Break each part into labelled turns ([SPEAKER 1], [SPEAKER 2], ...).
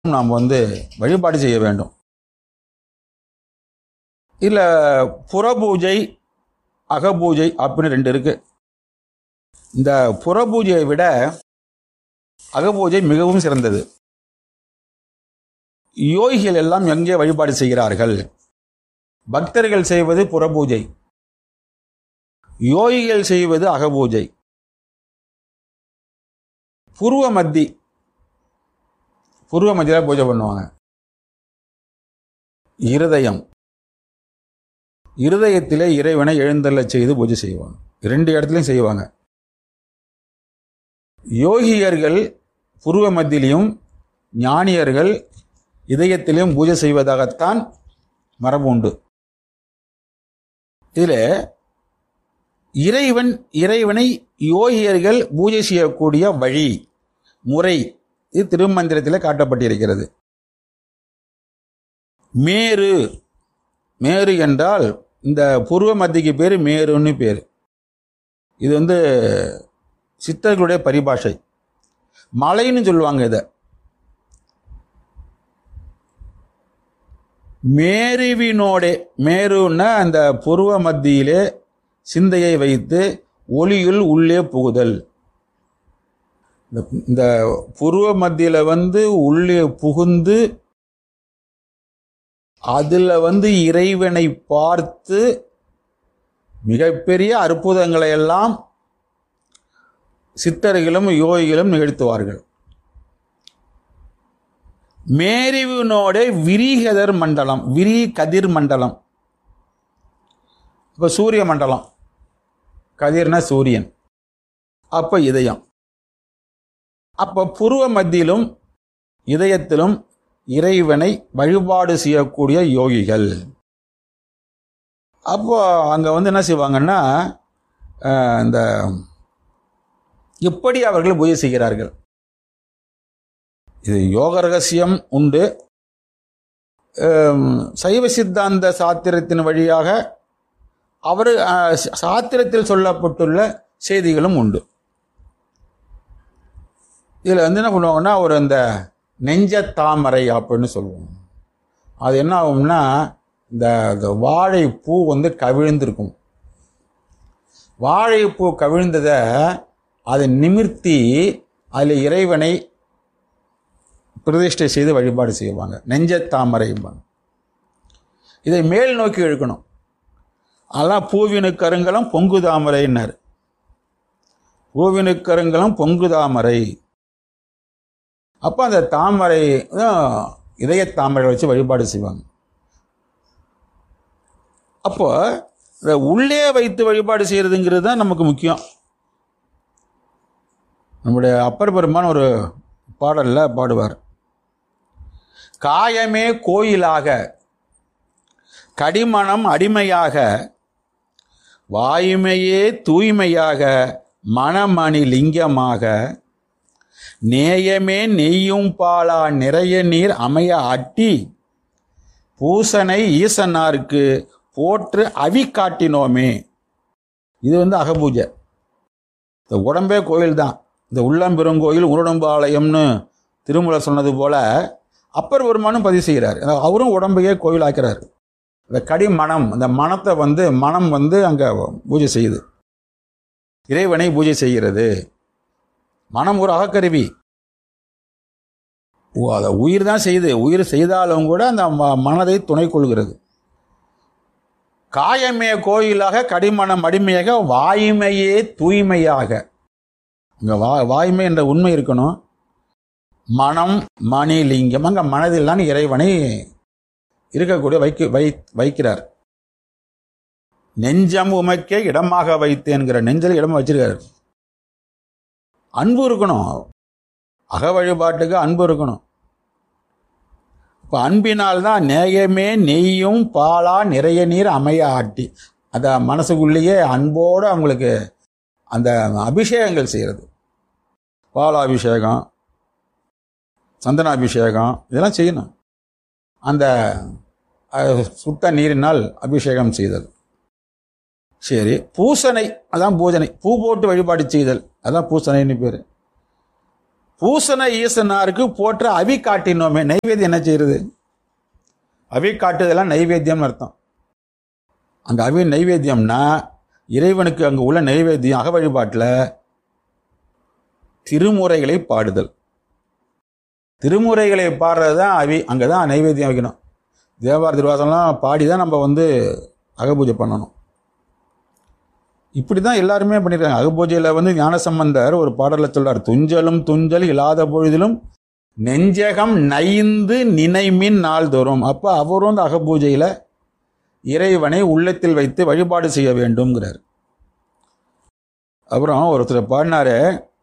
[SPEAKER 1] நாம் வந்து வழிபாடு செய்ய வேண்டும் இல்ல புறபூஜை அகபூஜை அப்படின்னு ரெண்டு இருக்கு இந்த புறபூஜையை விட அகபூஜை மிகவும் சிறந்தது யோகிகள் எல்லாம் எங்கே வழிபாடு செய்கிறார்கள் பக்தர்கள் செய்வது புறபூஜை யோகிகள் செய்வது அகபூஜை புருவ மத்தி புருவ மத்தியில பூஜை பண்ணுவாங்க இருதயம் இருதயத்திலே இறைவனை எழுந்தள்ள செய்து பூஜை செய்வாங்க இரண்டு இடத்துலையும் செய்வாங்க யோகியர்கள் புருவ மத்தியிலையும் ஞானியர்கள் இதயத்திலும் பூஜை செய்வதாகத்தான் மரபு உண்டு இதில் இறைவன் இறைவனை யோகியர்கள் பூஜை செய்யக்கூடிய வழி முறை இது திருமந்திரத்தில் காட்டப்பட்டிருக்கிறது மேரு மேரு என்றால் இந்த பூர்வ மத்திக்கு பேர் மேருன்னு பேர் இது வந்து சித்தர்களுடைய பரிபாஷை மலைன்னு சொல்லுவாங்க இதை மேருவினோடே மேருன்னா அந்த புருவ மத்தியிலே சிந்தையை வைத்து ஒளியுள் உள்ளே புகுதல் இந்த- இந்த புருவ மத்தியில வந்து உள்ளே புகுந்து அதுல வந்து இறைவனை பார்த்து மிகப்பெரிய அற்புதங்களை எல்லாம் சித்தர்களும் யோகிகளும் நிகழ்த்துவார்கள் மேரிவினோட விரிகதர் மண்டலம் விரி கதிர் மண்டலம் இப்போ சூரிய மண்டலம் கதிர்னா சூரியன் அப்போ இதயம் அப்போ புருவ மத்தியிலும் இதயத்திலும் இறைவனை வழிபாடு செய்யக்கூடிய யோகிகள் அப்போ அங்கே வந்து என்ன செய்வாங்கன்னா அஹ், இந்த எப்படி அவர்கள் பூஜை செய்கிறார்கள் இது யோக ரகசியம் உண்டு அம், சைவ சித்தாந்த சாத்திரத்தின் வழியாக அவர் அஹ், சாத்திரத்தில் சொல்லப்பட்டுள்ள செய்திகளும் உண்டு இதில் வந்து என்ன பண்ணுவாங்கன்னா ஒரு இந்த நெஞ்ச தாமரை அப்படின்னு சொல்லுவோம் அது என்ன ஆகும்னா இந்த இந்த வாழைப்பூ வந்து கவிழ்ந்திருக்கும் வாழைப்பூ கவிழ்ந்ததை அதை நிமிர்த்தி அதில் இறைவனை பிரதிஷ்டை செய்து வழிபாடு செய்வாங்க நெஞ்ச தாமரைம்பாங்க இதை மேல் நோக்கி இழுக்கணும் அதெல்லாம் பூவினு கருங்கலம் பொங்கு தாமரைன்னாரு பூவினு கருங்கலம் பொங்கு தாமரை அப்போ அந்த தாமரை தான் இதய தாமரை வச்சு வழிபாடு செய்வாங்க அப்போ இந்த உள்ளே வைத்து வழிபாடு செய்யறதுங்கிறது தான் நமக்கு முக்கியம் நம்முடைய அப்பர் பெருமான் ஒரு பாடல்ல பாடுவார் காயமே கோயிலாக கடிமணம் அடிமையாக வாயுமையே தூய்மையாக மணமணி லிங்கமாக நேயமே நெய்யும் பாலா நிறைய நீர் அமைய அட்டி பூசனை ஈசனாருக்கு போற்று அவி காட்டினோமே இது வந்து அகபூஜை இந்த உடம்பே கோயில் தான் இந்த உள்ளம்பெருங்கோயில் உருடம்பாளையம்னு திருமூலர் சொன்னது போல அப்பர் பெருமானும் பதிவு செய்கிறார் அதாவது அவரும் உடம்பையே கோயில் ஆக்கிறார் இந்த கடி மனம் அந்த மனத்தை வந்து மனம் வந்து அங்கே பூஜை செய்யுது இறைவனை பூஜை செய்கிறது மனம் ஒரு அகக்கருவி ஓ, அதை உயிர் தான் செய்யுது உயிர் செய்தாலும் கூட அந்த ம- மனதை துணை கொள்கிறது காயமே கோயிலாக கடிமணம் அடிமையாக வாய்மையே தூய்மையாக இங்க வா வாய்மை என்ற உண்மை இருக்கணும் மனம் மணி லிங்கம் அங்க மனதில் தான் இறைவனை இருக்கக்கூடிய வைக்க வை வைக்கிறார் நெஞ்சம் உமைக்க இடமாக வைத்தேன்கிற நெஞ்சில் இடமா வச்சிருக்காரு அன்பு இருக்கணும் அக வழிபாட்டுக்கு அன்பு இருக்கணும் இப்போ அன்பினால் தான் நேயமே நெய்யும் பாலா நிறைய நீர் அமைய ஆட்டி அந்த மனசுக்குள்ளேயே அன்போடு அவங்களுக்கு அந்த அபிஷேகங்கள் செய்கிறது பாலாபிஷேகம் சந்தனாபிஷேகம் இதெல்லாம் செய்யணும் அந்த அஹ், சுத்த நீரினால் அபிஷேகம் செய்தல் சரி பூசனை அதான் பூஜனை பூ போட்டு வழிபாடு செய்தல் அதான் பூசனைன்னு பேர் பூசண ஈசனாருக்கு போற்ற அவி காட்டினோமே நைவேத்தியம் என்ன செய்யறது அவி காட்டுதெல்லாம் நைவேத்தியம்னு அர்த்தம் அங்க அவி நைவேத்தியம்னா இறைவனுக்கு அங்க உள்ள நைவேத்தியம் அக வழிபாட்டில் திருமுறைகளை பாடுதல் திருமுறைகளை பாடுறது தான் அவி அங்கே தான் நைவேத்தியம் வைக்கணும் தேவார திருவாசம்லாம் பாடி தான் நம்ம வந்து அகபூஜை பண்ணணும் இப்படி தான் எல்லாருமே பண்ணியிருக்காங்க அகபூஜையில் வந்து ஞானசம்பந்தர் ஒரு பாடலில் சொல்றார் துஞ்சலும் துஞ்சல் இல்லாத பொழுதிலும் நெஞ்சகம் நைந்து நினைமின் நாள்தோறும் அப்போ அவரும் அந்த அகபூஜையில் இறைவனை உள்ளத்தில் வைத்து வழிபாடு செய்ய வேண்டும்ங்கிறார் அப்புறம் ஒருத்தர் பாடினாரு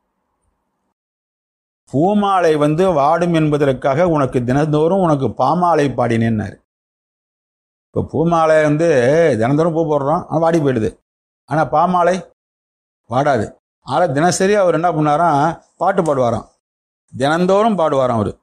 [SPEAKER 1] பூமாலை வந்து வாடும் என்பதற்காக உனக்கு தினந்தோறும் உனக்கு பாமாலை பாடினேன்னாரு இப்போ பூமாலை வந்து தினந்தோறும் பூ போடுறோம் ஆனால் வாடி போயிடுது ஆனால் பாமாலை வாடாது ஆனால் தினசரி அவர் என்ன பண்ணாராம் பாட்டு பாடுவாராம் தினந்தோறும் பாடுவாராம் அவர்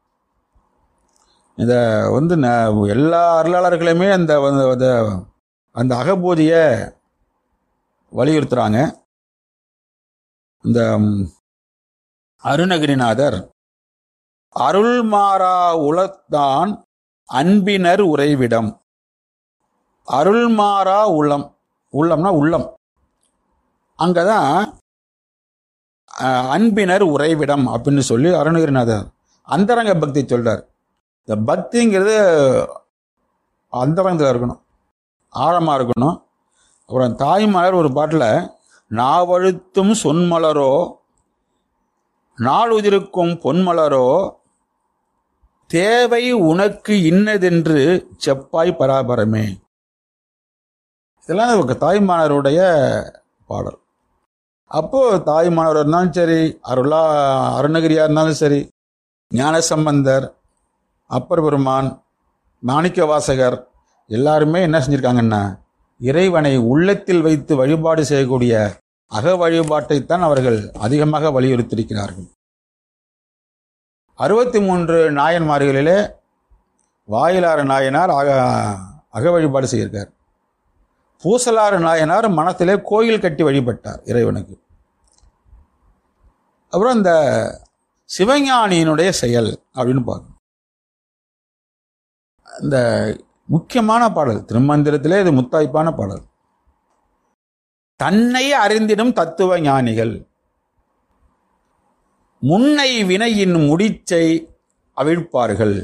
[SPEAKER 1] இதை வந்து ந- எல்லா அருளாளர்களுமே அந்த வந்து- அந்த- அந்த அகபூதியை வலியுறுத்துறாங்க இந்த ம், அருணகிரிநாதர் அருள்மாறா உளத்தான் அன்பினர் உறைவிடம் அருள்மாறா உள்ளம் உள்ளம்னா உள்ளம் அங்கதான் அஹ், அன்பினர் உறைவிடம் அப்படின்னு சொல்லி அருணகிரிநாதர் அந்தரங்க பக்தி சொல்றார் இந்த பக்திங்கிறது அந்தரங்கத்தில் இருக்கணும் ஆழமாக இருக்கணும் அப்புறம் தாய்மலர் ஒரு பாட்டில் நாவழுத்தும் சொன்மலரோ நாளுதிருக்கும் பொன்மலரோ தேவை உனக்கு இன்னதென்று செப்பாய் பராபரமே இதெல்லாம் ஒரு தாய்மானவருடைய பாடல் அப்போ தாய்மானவர் இருந்தாலும் சரி அருளா அருணகிரியா இருந்தாலும் சரி ஞானசம்பந்தர் அப்பர் பெருமான் மாணிக்க வாசகர் எல்லாருமே என்ன செஞ்சிருக்காங்கன்னா இறைவனை உள்ளத்தில் வைத்து வழிபாடு செய்யக்கூடிய அக வழிபாட்டைத்தான் அவர்கள் அதிகமாக வலியுறுத்தியிருக்கிறார்கள் அறுபத்தி மூன்று நாயன்மார்களிலே வாயிலாறு நாயனார் அக அக வழிபாடு செய்திருக்கார் பூசலாறு நாயனார் மனத்திலே கோயில் கட்டி வழிபட்டார் இறைவனுக்கு அப்புறம் இந்த சிவஞானியினுடைய செயல் அப்படின்னு பார்க்கணும் இந்த முக்கியமான பாடல் திருமந்திரத்திலே இது முத்தாய்ப்பான பாடல் தன்னை அறிந்திடும் தத்துவ ஞானிகள் முன்னை வினையின் முடிச்சை அவிழ்ப்பார்கள்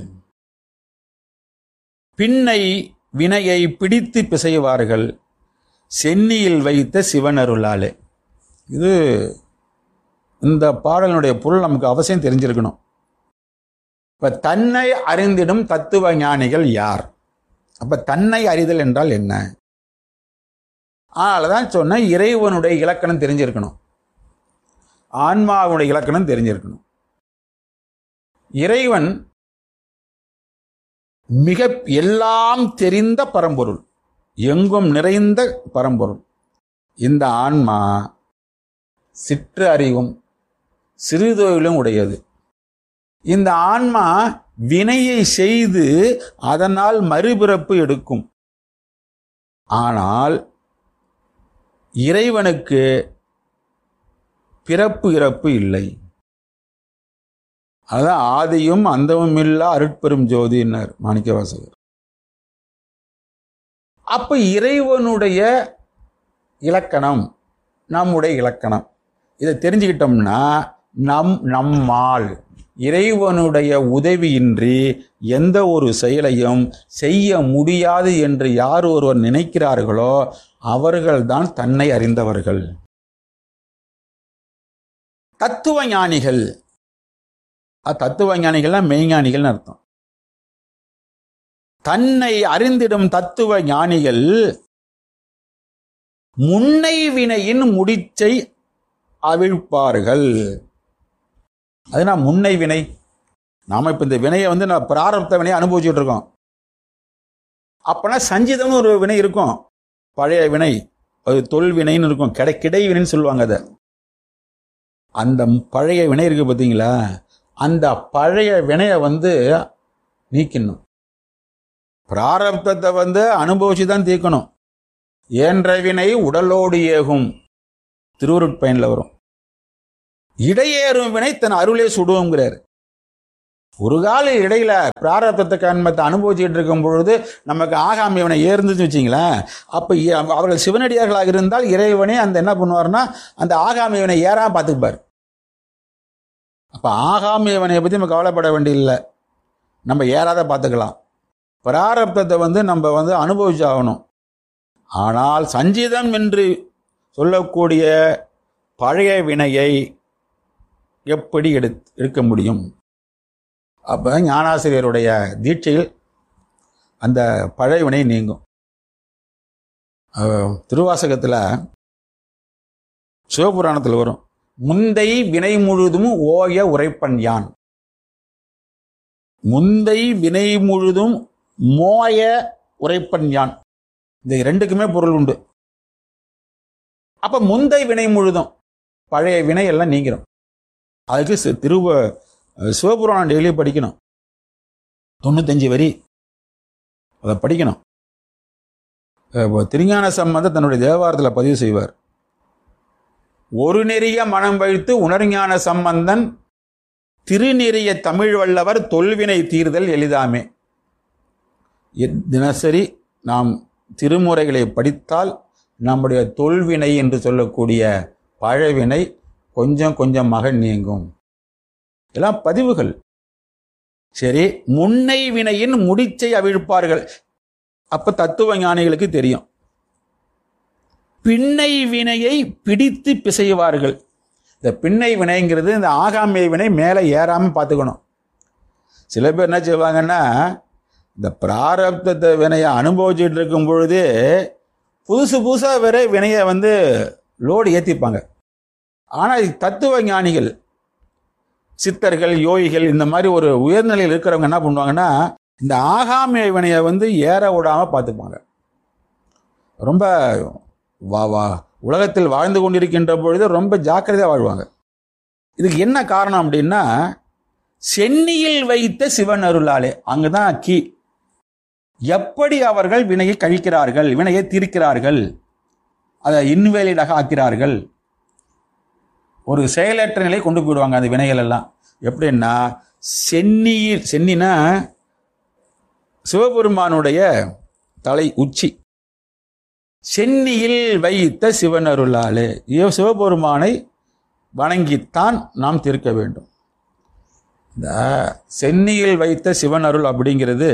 [SPEAKER 1] பின்னை வினையை பிடித்து பிசைவார்கள் சென்னியில் வைத்த சிவனருளாலே இது இந்த பாடலினுடைய பொருள் நமக்கு அவசியம் தெரிஞ்சிருக்கணும் இப்ப தன்னை அறிந்திடும் தத்துவ ஞானிகள் யார் அப்ப தன்னை அறிதல் என்றால் என்ன அதனால தான் சொன்னேன் இறைவனுடைய இலக்கணம் தெரிஞ்சிருக்கணும் ஆன்மாவுடைய இலக்கணம் தெரிஞ்சிருக்கணும் இறைவன் மிக எல்லாம் தெரிந்த பரம்பொருள் எங்கும் நிறைந்த பரம்பொருள் இந்த ஆன்மா சிற்று அறிவும் சிறுதொழிலும் உடையது இந்த ஆன்மா வினையை செய்து அதனால் மறுபிறப்பு எடுக்கும் ஆனால் இறைவனுக்கு பிறப்பு இறப்பு இல்லை அதான் ஆதியும் அந்தமும் இல்லா அருட்பெரும் ஜோதினார் மாணிக்கவாசகர் அப்ப இறைவனுடைய இலக்கணம் நம்முடைய இலக்கணம் இதை தெரிஞ்சுக்கிட்டோம்னா நம் நம்மால் இறைவனுடைய உதவியின்றி எந்த ஒரு செயலையும் செய்ய முடியாது என்று யார் ஒருவர் நினைக்கிறார்களோ அவர்கள்தான் தன்னை அறிந்தவர்கள் தத்துவ ஞானிகள் அ- தத்துவ ஞானிகள்னா மெய்ஞானிகள்னு அர்த்தம் தன்னை அறிந்திடும் தத்துவ ஞானிகள் முன்னை வினையின் முடிச்சை அவிழ்ப்பார்கள் அதுனா முன்னை வினை நாம இப்ப இந்த வினையை வந்து நான் பிராரப்த வினையை அனுபவிச்சுட்டு இருக்கோம் அப்பனா சஞ்சிதம்னு ஒரு வினை இருக்கும் பழைய வினை அது தொல் வினைன்னு இருக்கும் கிடை கிடை வினைன்னு சொல்லுவாங்க அதை அந்த பழைய வினை இருக்கு பார்த்தீங்களா அந்த பழைய வினையை வந்து நீக்கணும் பிராரப்தத்தை வந்து அனுபவிச்சு தான் தீர்க்கணும் ஏன்ற வினை உடலோடு ஏகும் திருவருட்பயனில் வரும் இடையேறும் வினை தன் அருளே சுடுவோங்கிறார் ஒரு கால இடையில பிராரப்தத்தை கண்மத்தை அனுபவிச்சுட்டு இருக்கும் பொழுது நமக்கு ஆகாமி இவனை ஏறுந்துச்சு வச்சிங்களேன் அப்ப இ- அவர்கள் சிவனடியார்களாக இருந்தால் இறைவனே அந்த என்ன பண்ணுவார்னா அந்த ஆகாமி இவனை ஏறாம பார்த்துப்பார் அப்ப ஆகாமி இவனை பத்தி நம்ம கவலைப்பட வேண்டியதில்லை நம்ம ஏறாத பார்த்துக்கலாம் பிராரப்தத்தை வந்து நம்ம வந்து அனுபவிச்சாகணும் ஆனால் சஞ்சிதம் என்று சொல்லக்கூடிய பழைய வினையை எப்படி எடு எடுக்க முடியும் அப்போ ஞானாசிரியருடைய தீட்சையில் அந்த பழைய வினை நீங்கும் அஹ், திருவாசகத்தில் சிவபுராணத்தில் வரும் முந்தை வினை முழுதும் ஓய உரைப்பன் யான் முந்தை வினை முழுதும் மோய உரைப்பன் யான் இந்த ரெண்டுக்குமே பொருள் உண்டு அப்ப முந்தை வினை முழுதும் பழைய வினை எல்லாம் நீங்கிறோம் அதுக்கு சி- திருவ சிவபுராணம் டெய்லி படிக்கணும் தொண்ணூத்தஞ்சு வரி அதை படிக்கணும் அஹ் இப்ப திருஞான சம்பந்தர் தன்னுடைய தேவாரத்தில் பதிவு செய்வார் ஒரு நெறிய மனம் வைத்து உணர்ஞான சம்பந்தன் திருநெறிய தமிழ் வல்லவர் தொல்வினை தீர்தல் எளிதாமே எ- தினசரி நாம் திருமுறைகளை படித்தால் நம்முடைய தொல்வினை என்று சொல்லக்கூடிய பழவினை கொஞ்சம் கொஞ்சமாக நீங்கும் எல்லாம் பதிவுகள் சரி முன்னை வினையின் முடிச்சை அவிழ்ப்பார்கள் அப்ப தத்துவ ஞானிகளுக்கு தெரியும் பின்னை வினையை பிடித்து பிசைவார்கள் இந்த பின்னை வினைங்கிறது இந்த ஆகாமிய வினை மேலே ஏறாம பார்த்துக்கணும் சில பேர் என்ன செய்வாங்கன்னா இந்த பிராரப்தத்தை வினையை அனுபவிச்சுட்டு இருக்கும் பொழுதே புதுசு புதுசாக வேற வினையை வந்து லோடு ஏற்றிப்பாங்க ஆனால் தத்துவ ஞானிகள் சித்தர்கள் யோகிகள் இந்த மாதிரி ஒரு உயர்நிலையில் இருக்கிறவங்க என்ன பண்ணுவாங்கன்னா இந்த ஆகாமிய வினையை வந்து ஏற விடாம பார்த்துப்பாங்க ரொம்ப வா வா உலகத்தில் வாழ்ந்து கொண்டிருக்கின்ற பொழுது ரொம்ப ஜாக்கிரதையாக வாழ்வாங்க இதுக்கு என்ன காரணம் அப்படின்னா சென்னியில் வைத்த சிவன் அருளாலே அங்குதான் கீ எப்படி அவர்கள் வினையை கழிக்கிறார்கள் வினையை தீர்க்கிறார்கள் அதை இன்வேலிடாக ஆக்கிறார்கள் ஒரு செயலற்ற நிலை கொண்டு போயிடுவாங்க அந்த வினைகள் எல்லாம் எப்படின்னா சென்னியில் சென்னினா சிவபெருமானுடைய தலை உச்சி சென்னியில் வைத்த சிவன் அருளாலே இவ- சிவபெருமானை வணங்கித்தான் நாம் தீர்க்க வேண்டும் இந்த சென்னியில் வைத்த சிவன் அருள் அப்படிங்கிறது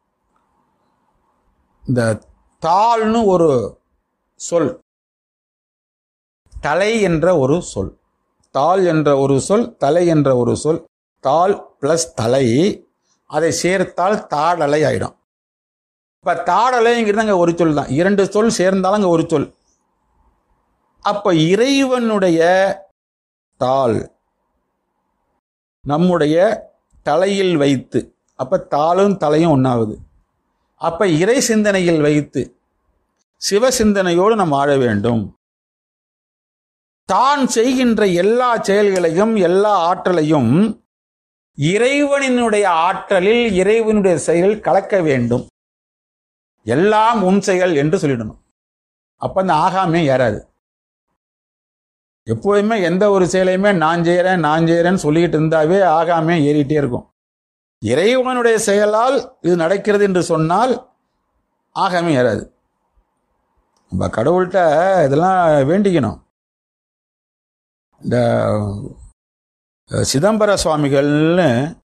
[SPEAKER 1] இந்த தாள்னு ஒரு சொல் தலை என்ற ஒரு சொல் தாள் என்ற ஒரு சொல் தலை என்ற ஒரு சொல் தாள் பிளஸ் தலை அதை சேர்த்தால் தாடலை ஆயிடும் இப்ப தாடலைங்கிறது அங்க ஒரு சொல் தான் இரண்டு சொல் சேர்ந்தாலும் அங்க ஒரு சொல் அப்ப இறைவனுடைய தாள் நம்முடைய தலையில் வைத்து அப்ப தாளும் தலையும் ஒன்றாகுது அப்ப இறை சிந்தனையில் வைத்து சிவ சிந்தனையோடு நாம் வாழ வேண்டும் தான் செய்கின்ற எல்லா செயல்களையும் எல்லா ஆற்றலையும் இறைவனினுடைய ஆற்றலில் இறைவனுடைய செயல் கலக்க வேண்டும் எல்லாம் உன் செயல் என்று சொல்லிடணும் அப்ப அந்த ஆகாமே ஏறாது எப்போதுமே எந்த ஒரு செயலையுமே நான் செய்கிறேன் நான் செய்கிறேன்னு சொல்லிக்கிட்டு இருந்தாவே ஆகாமே ஏறிட்டே இருக்கும் இறைவனுடைய செயலால் இது நடக்கிறது என்று சொன்னால் ஆகாமே ஏறாது நம்ம கடவுள்கிட்ட இதெல்லாம் வேண்டிக்கணும் இந்த அஹ், சிதம்பர சுவாமிகள்னு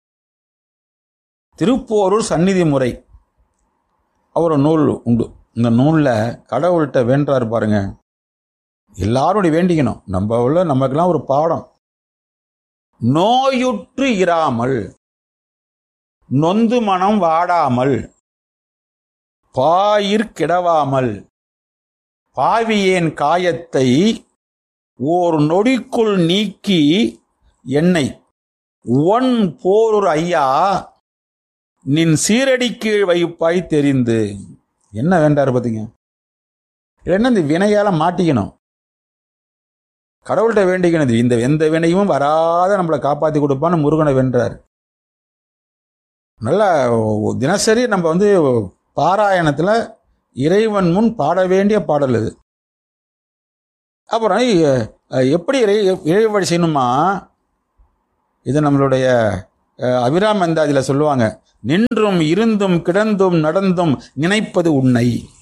[SPEAKER 1] திருப்போரூர் சந்நிதி முறை அவர் ஒரு நூல் உண்டு இந்த நூலில் கடவுள்கிட்ட வேண்டாரு பாருங்க எல்லாரும் இப்படி வேண்டிக்கணும் நம்ம உள்ள நமக்கெல்லாம் ஒரு பாடம் நோயுற்று இராமல் நொந்து மனம் வாடாமல் பாயிற் கிடவாமல் பாவியேன் காயத்தை ஓர் நொடிக்குள் நீக்கி என்னை ஒன் போரூர் ஐயா நின் சீரடி கீழ் வைப்பாய் தெரிந்து என்ன வேண்டாரு பார்த்தீங்க இல்லைன்னா இந்த வினையால மாட்டிக்கணும் கடவுள்கிட்ட வேண்டிக்கணும் இந்த எந்த வினையும் வராத நம்மளை காப்பாற்றி கொடுப்பான்னு முருகனை வென்றார் நல்ல தினசரி நம்ம வந்து பாராயணத்தில் இறைவன் முன் பாட வேண்டிய பாடல் இது அப்புறம் இ- அஹ், எப்படி இறை இறை வழி செய்யணுமா இது நம்மளுடைய அஹ், அபிராம அந்தாதியில் சொல்லுவாங்க நின்றும் இருந்தும் கிடந்தும் நடந்தும் நினைப்பது உன்னை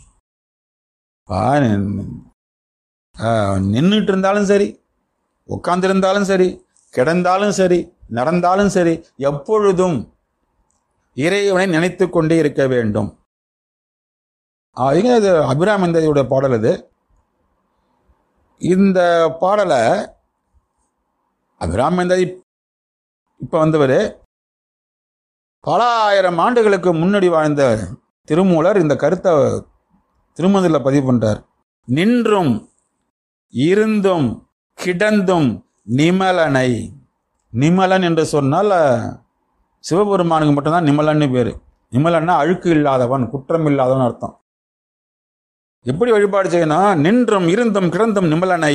[SPEAKER 1] நின்றுட்டு இருந்தாலும் சரி உட்கார்ந்திருந்தாலும் சரி கிடந்தாலும் சரி நடந்தாலும் சரி எப்பொழுதும் இறைவனை நினைத்து கொண்டே இருக்க வேண்டும் அதுங்க இது அபிராம இந்தாதியோட பாடல் இது இந்த பாடலை அபிராம இந்தாதி இப்போ வந்தவர் பல ஆயிரம் ஆண்டுகளுக்கு முன்னாடி வாழ்ந்த திருமூலர் இந்த கருத்தை திருமதில் பதிவு பண்றார் நின்றும் இருந்தும் கிடந்தும் நிமலனை நிமலன் என்று சொன்னால் சிவபெருமானுக்கு மட்டும்தான் நிமலன்னு பேர் நிமலன்னா அழுக்கு இல்லாதவன் குற்றம் இல்லாதவன் அர்த்தம் எப்படி வழிபாடு செய்யணும் நின்றும் இருந்தும் கிடந்தும் நிமலனை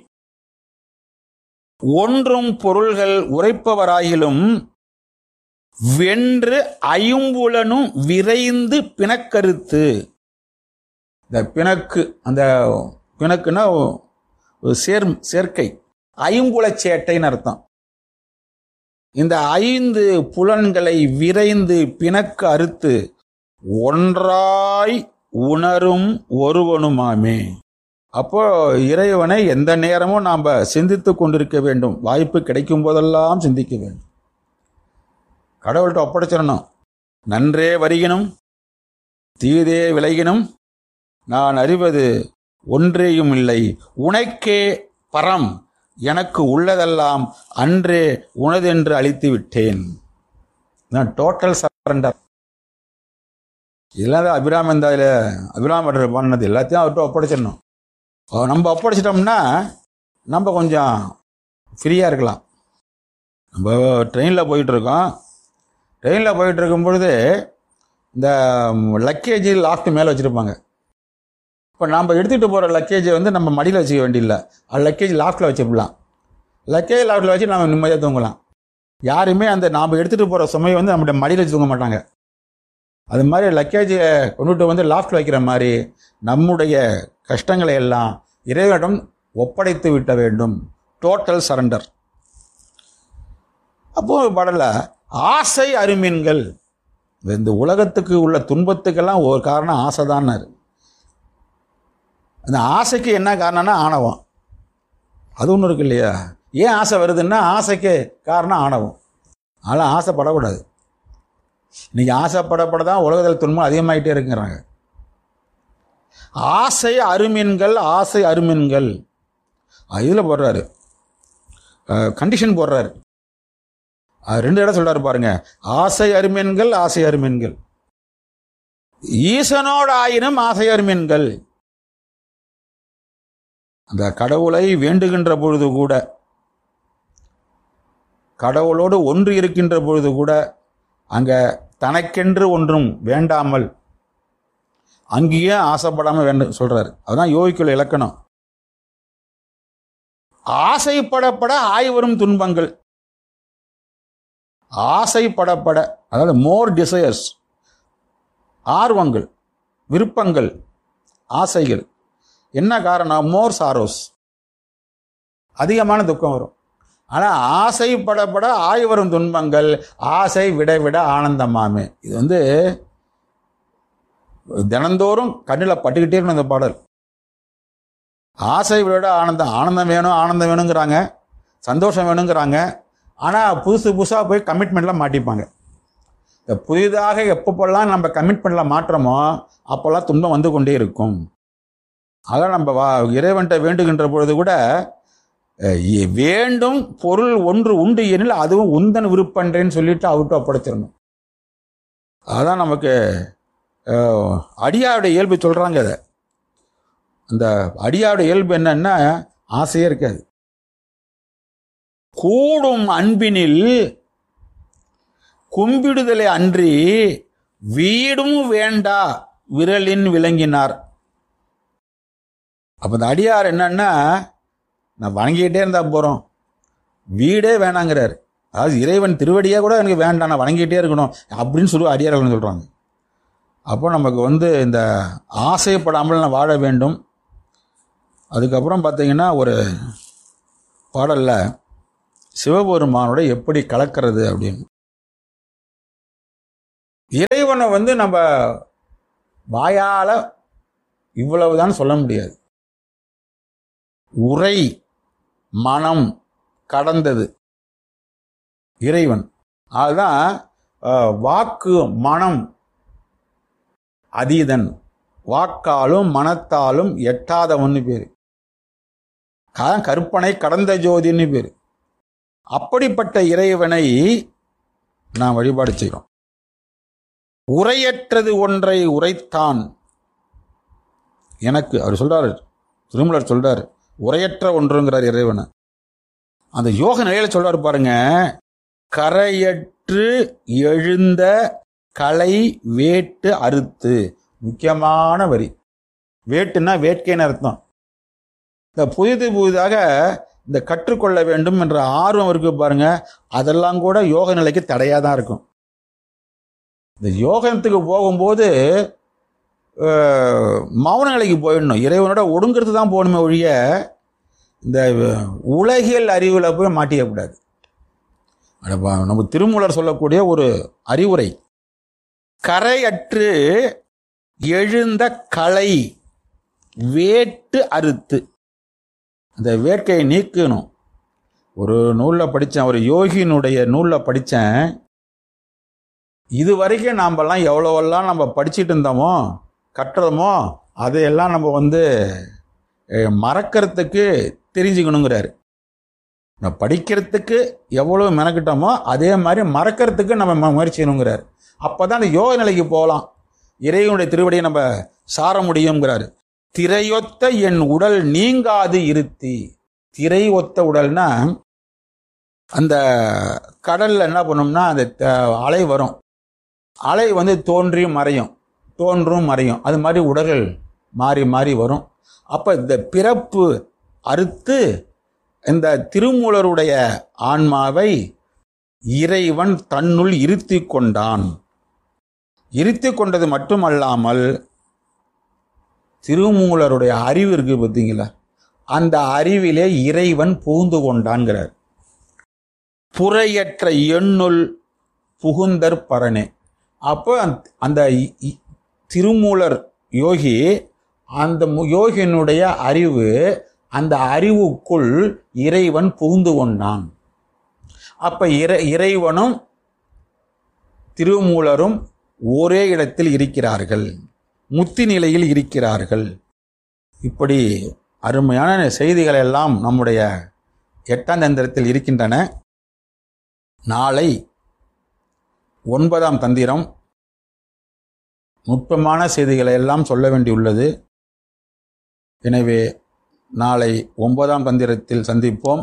[SPEAKER 1] ஒன்றும் பொருள்கள் உரைப்பவராயிலும் வென்று ஐம்புலனும் விரைந்து பிணக்கருத்து இந்த பிணக்கு அந்த பிணக்குன்னா ஒரு சேர் சேர்க்கை ஐம்புலச் சேட்டைன்னு அர்த்தம் இந்த ஐந்து புலன்களை விரைந்து பிணக்கு அறுத்து ஒன்றாய் உணரும் ஒருவனுமாமே அப்போ இறைவனை எந்த நேரமும் நாம் சிந்தித்து கொண்டிருக்க வேண்டும் வாய்ப்பு கிடைக்கும் போதெல்லாம் சிந்திக்க வேண்டும் கடவுள்கிட்ட ஒப்படைச்சிடணும் நன்றே வருகினும் தீதே விலகினும் நான் அறிவது ஒன்றேயும் இல்லை உனக்கே பரம் எனக்கு உள்ளதெல்லாம் அன்றே உனதென்று அழித்து விட்டேன் நான் டோட்டல் சரண்டர் இதெல்லாம் தான் அபிராம இந்த அபிராமர் பண்ணது எல்லாத்தையும் அவர்கிட்ட ஒப்படைச்சிடணும் அவர் நம்ம ஒப்படைச்சிட்டோம்னா நம்ம கொஞ்சம் ஃப்ரீயாக இருக்கலாம் நம்ம ட்ரெயினில் போயிட்டுருக்கோம் ட்ரெயினில் போயிட்டு இருக்கும் பொழுது இந்த லக்கேஜ் லாஃப்ட் மேலே வச்சுருப்பாங்க இப்போ நாம் எடுத்துகிட்டு போகிற லக்கேஜை வந்து நம்ம மடியில் வச்சுக்க வேண்டியதில்லை அது லக்கேஜ் லாஃப்டில் வச்சுக்கலாம் லக்கேஜ் லாஃப்டில் வச்சு நம்ம நிம்மதியாக தூங்கலாம் யாருமே அந்த நாம் எடுத்துகிட்டு போகிற சுமையை வந்து நம்மளுடைய மடியில் வச்சு தூங்க மாட்டாங்க அது மாதிரி லக்கேஜை கொண்டுட்டு வந்து லாஃப்ட் வைக்கிற மாதிரி நம்முடைய கஷ்டங்களை எல்லாம் இறைவனிடம் ஒப்படைத்து விட்ட வேண்டும் டோட்டல் சரண்டர் அப்போ பாடல ஆசை அருமீன்கள் இந்த உலகத்துக்கு உள்ள துன்பத்துக்கெல்லாம் ஒரு காரணம் ஆசைதான்னாரு அந்த ஆசைக்கு என்ன காரணம்னா ஆணவம் அது ஒன்று இருக்கு இல்லையா ஏன் ஆசை வருதுன்னா ஆசைக்கு காரணம் ஆணவம் அதெல்லாம் ஆசைப்படக்கூடாது இன்னைக்கு ஆசைப்படப்பட தான் உலகத்தில் துன்பம் அதிகமாயிட்டே இருக்குங்கிறாங்க ஆசை அருமீன்கள் ஆசை அருமீன்கள் இதில் போடுறாரு கண்டிஷன் போடுறாரு அது ரெண்டு இடம் சொல்றாரு பாருங்க ஆசை அருமீன்கள் ஆசை அருமீன்கள் ஈசனோடு ஆயினும் ஆசை அருமீன்கள் அந்த கடவுளை வேண்டுகின்ற பொழுது கூட கடவுளோடு ஒன்று இருக்கின்ற பொழுது கூட அங்க தனக்கென்று ஒன்றும் வேண்டாமல் அங்கேயே ஆசைப்படாம வேண்டும் சொல்றாரு அதுதான் யோகிக்குள்ள இலக்கணம் ஆசைப்படப்பட ஆய்வரும் துன்பங்கள் ஆசைப்படப்பட அதாவது மோர் டிசையர்ஸ் ஆர்வங்கள் விருப்பங்கள் ஆசைகள் என்ன காரணம் மோர் சாரோஸ் அதிகமான துக்கம் வரும் ஆனால் ஆசைப்படப்பட ஆய் வரும் துன்பங்கள் ஆசை விட விட ஆனந்தமாமே இது வந்து தினந்தோறும் கண்ணில் பட்டுக்கிட்டே இருக்கணும் இந்த பாடல் ஆசை விட ஆனந்தம் ஆனந்தம் வேணும் ஆனந்தம் வேணுங்கிறாங்க சந்தோஷம் வேணுங்கிறாங்க ஆனால் புதுசு புதுசாக போய் கமிட்மெண்ட்லாம் மாட்டிப்பாங்க இந்த புதிதாக எப்பப்போல்லாம் நம்ம கமிட்மெண்ட்டில் மாற்றமோ அப்போல்லாம் துன்பம் வந்து கொண்டே இருக்கும் அதான் நம்ம வா இறைவன்கிட்ட வேண்டுகின்ற பொழுது கூட அஹ், இ- வேண்டும் பொருள் ஒன்று உண்டு எனில் அதுவும் உந்தன் விருப்பன்றேன்னு சொல்லிட்டு அவர்கிட்ட ஒப்படைச்சிடணும் அதான் நமக்கு அஹ், அடியாருடைய இயல்பு சொல்கிறாங்க அதை அந்த அடியாருடைய இயல்பு என்னன்னா ஆசையே இருக்காது கூடும் அன்பினில் கும்பிடுதலை அன்றி வீடும் வேண்டா விரலின் விளங்கினார் அப்ப இந்த அடியார் என்னன்னா நான் வணங்கிக்கிட்டே இருந்தா போறோம் வீடே வேணாங்கிறார் அதாவது இறைவன் திருவடியே கூட எனக்கு வேண்டாம் நான் வணங்கிட்டே இருக்கணும் அப்படின்னு சொல்லி அடியார்கள் சொல்றாங்க அப்போ நமக்கு வந்து இந்த ஆசைப்படாமல் நான் வாழ வேண்டும் அதுக்கப்புறம் பார்த்தீங்கன்னா ஒரு பாடல்ல சிவபெருமானோட எப்படி கலக்கிறது அப்படின்னு இறைவனை வந்து நம்ம வாயால இவ்வளவுதான் சொல்ல முடியாது உரை மனம் கடந்தது இறைவன் அதுதான் அஹ், வாக்கு மனம் அதீதன் வாக்காலும் மனத்தாலும் எட்டாதவன்னு பேரு அதான் கற்பனை கடந்த ஜோதின்னு பேரு அப்படிப்பட்ட இறைவனை நாம் வழிபாடு செய்கிறோம் உரையற்றது ஒன்றை உரைத்தான் எனக்கு அவர் சொல்றாரு திருமலர் சொல்றாரு உரையற்ற ஒன்றுங்கிறார் இறைவனை அந்த யோக நிலையில சொல்றாரு பாருங்க கரையற்று எழுந்த களை வேட்டு அறுத்து முக்கியமான வரி வேட்டுன்னா வேட்கைன்னு அர்த்தம் இந்த புதிது புதிதாக இந்த கற்றுக்கொள்ள வேண்டும் என்ற ஆர்வம் இருக்கு பாருங்க அதெல்லாம் கூட யோக நிலைக்கு தடையாக தான் இருக்கும் இந்த யோகத்துக்கு போகும்போது அஹ், மௌன நிலைக்கு போயிடணும் இறைவனோட ஒடுங்கிறது தான் போகணுமே ஒழிய இந்த உலகியல் அறிவில் போய் மாட்டிக்கக்கூடாது அடப்பா, நம்ம திருமூலர் சொல்லக்கூடிய ஒரு அறிவுரை கரையற்று எழுந்த களை வேட்டு அறுத்து அந்த வேட்கையை நீக்கணும் ஒரு நூலில் படித்தேன் ஒரு யோகியினுடைய நூலில் படித்தேன் இது வரைக்கும் நாமெல்லாம் எவ்வளோவெல்லாம் நம்ம படிச்சிட்டு இருந்தோமோ கட்டுறோமோ அதையெல்லாம் நம்ம வந்து அஹ், மறக்கறதுக்கு தெரிஞ்சுக்கணுங்கிறாரு நம்ம படிக்கிறதுக்கு எவ்வளோ மெனக்கிட்டோமோ அதே மாதிரி மறக்கறதுக்கு நம்ம மு- முயற்சி செய்யணுங்கிறார் அப்போ தான் அந்த யோக நிலைக்கு போகலாம் இறைவனுடைய திருவடியை நம்ம சார முடியுங்கிறாரு திரையொத்த என் உடல் நீங்காது இருத்தி திரை ஒத்த உடல்னா அந்த கடல்ல என்ன பண்ணும்னா அந்த த- அலை வரும் அலை வந்து தோன்றி மறையும் தோன்றும் மறையும் அது மாதிரி உடல்கள் மாறி மாறி வரும் அப்ப இந்த பிறப்பு அறுத்து இந்த திருமூலருடைய ஆன்மாவை இறைவன் தன்னுள் இருத்தி கொண்டான் இருத்தி கொண்டது மட்டுமல்லாமல் திருமூலருடைய அறிவு இருக்கு பார்த்தீங்களா அந்த அறிவிலே இறைவன் புகுந்து கொண்டான்கிறார் புறையற்ற எண்ணுள் புகுந்தற் பரனே அப்போ அந்த- அந்த இ- இ- திருமூலர் யோகி அந்த மு- யோகியினுடைய அறிவு அந்த அறிவுக்குள் இறைவன் புகுந்து கொண்டான் அப்ப இறை இறைவனும் திருமூலரும் ஒரே இடத்தில் இருக்கிறார்கள் முத்தி நிலையில் இருக்கிறார்கள் இப்படி அருமையான செய்திகள் எல்லாம் நம்முடைய எட்டாம் தந்திரத்தில் இருக்கின்றன நாளை ஒன்பதாம் தந்திரம் நுட்பமான செய்திகளை எல்லாம் சொல்ல வேண்டியுள்ளது எனவே நாளை ஒன்பதாம் தந்திரத்தில் சந்திப்போம்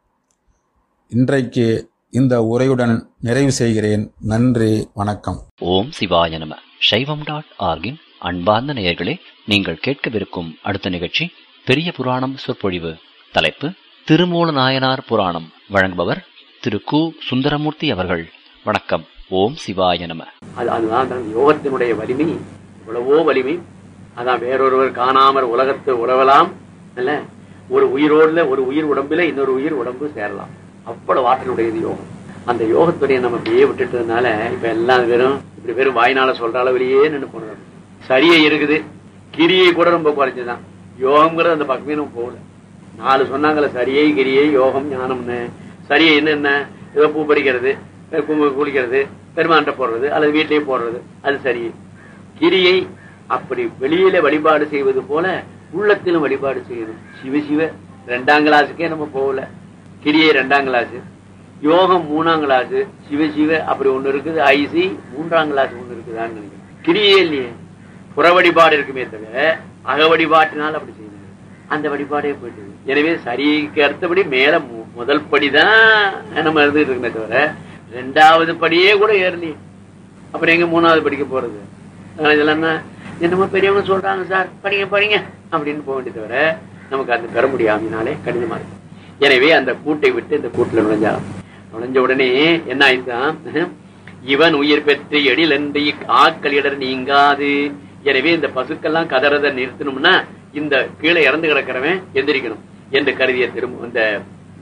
[SPEAKER 1] இன்றைக்கு இந்த உரையுடன் நிறைவு செய்கிறேன் நன்றி வணக்கம்
[SPEAKER 2] ஓம் சிவாய நம சைவம் டாட் ஆர்கின் அன்பார்ந்த நேயர்களே நீங்கள் கேட்கவிருக்கும் அடுத்த நிகழ்ச்சி பெரிய புராணம் சொற்பொழிவு தலைப்பு திருமூல நாயனார் புராணம் வழங்குபவர் திரு கு சுந்தரமூர்த்தி அவர்கள் வணக்கம் ஓம் சிவாய நம
[SPEAKER 3] அது அதுதான் அந்த யோகத்தினுடைய வலிமை எவ்வளவோ வலிமை அதான் வேறொருவர் காணாமற் உலகத்து உறவலாம் இல்ல ஒரு உயிரோடுல ஒரு உயிர் உடம்புல இன்னொரு உயிர் உடம்பு சேரலாம் அவ்வளவு ஆற்றலுடையது யோகம் அந்த யோகத்துடைய நம்ம அப்படியே விட்டுட்டதுனால இப்ப எல்லாம் வெறும் இப்படி வெறும் வாய்னால சொல்ற அளவிலேயே நின்று போனது சரியை இருக்குது கிரியை கூட ரொம்ப குறைஞ்சுதான் யோகம்ங்கிறது அந்த பக்கமே நம்ம போகல நாலு சொன்னாங்கல்ல சரியை கிரியை யோகம் ஞானம்னு சரியை என்னென்ன ஏதோ பூ பறிக்கிறது கும்பு குளிக்கிறது பெருமாண்ட போடுறது அல்லது வீட்டிலேயே போடுறது அது சரி கிரியை அப்படி வெளியில வழிபாடு செய்வது போல உள்ளத்திலும் வழிபாடு செய்யணும் சிவ சிவ ரெண்டாம் கிளாஸுக்கே நம்ம போகல கிரியை ரெண்டாம் கிளாஸ் யோகம் மூணாம் கிளாஸ் சிவ சிவ அப்படி ஒண்ணு இருக்குது ஐசி மூன்றாம் கிளாஸ் ஒண்ணு இருக்குதான்னு நினைக்கிறேன் கிரியே இல்லையே புற வழிபாடு இருக்குமே தவிர அக வழிபாட்டினால் அப்படி செய்யணும் அந்த வழிபாடே போயிட்டு எனவே சரிக்கு அடுத்தபடி மேல மு- முதல் படிதான் நம்ம இருந்துட்டு இருக்குமே தவிர ரெண்டாவது படியே கூட ஏறலையே அப்புறம் எங்க மூணாவது படிக்க போறது அதனால இதெல்லாம் என்ன, என்னமோ பெரியவங்க சொல்றாங்க சார் படிங்க படிங்க அப்படின்னு போக வேண்டிய தவிர நமக்கு அது பெற முடியாமனாலே கடினமா இருக்கு எனவே அந்த கூட்டை விட்டு இந்த கூட்டுல நுழைஞ்சா நுழைஞ்ச உடனே என்ன ஆயிடுதான் இவன் உயிர் பெற்று எழில் என்று ஆக்களிடர் நீங்காது எனவே இந்த பசுக்கெல்லாம் கதறத நிறுத்தணும்னா இந்த கீழே இறந்து கிடக்கிறவன் எந்திரிக்கணும் என்று கருதிய திரும்ப இந்த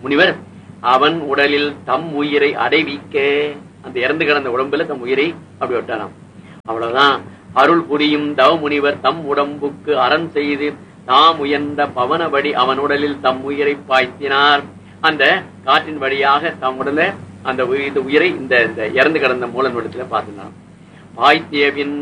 [SPEAKER 3] முனிவர் அவன் உடலில் தம் உயிரை அடைவிக்க அந்த இறந்து கிடந்த உடம்புல தம் உயிரை அப்படி விட்டாராம் அவ்வளவுதான் அருள் புரியும் தவ முனிவர் தம் உடம்புக்கு அரண் செய்து தாம் உயர்ந்த பவனபடி அவன் உடலில் தம் உயிரை பாய்த்தினார் அந்த காற்றின் வழியாக தம் உடல அந்த உயி- இந்த உயிரை இந்த இந்த இறந்து கிடந்த மூலன் இடத்துல பார்த்தினார் பாய்த்தியவின்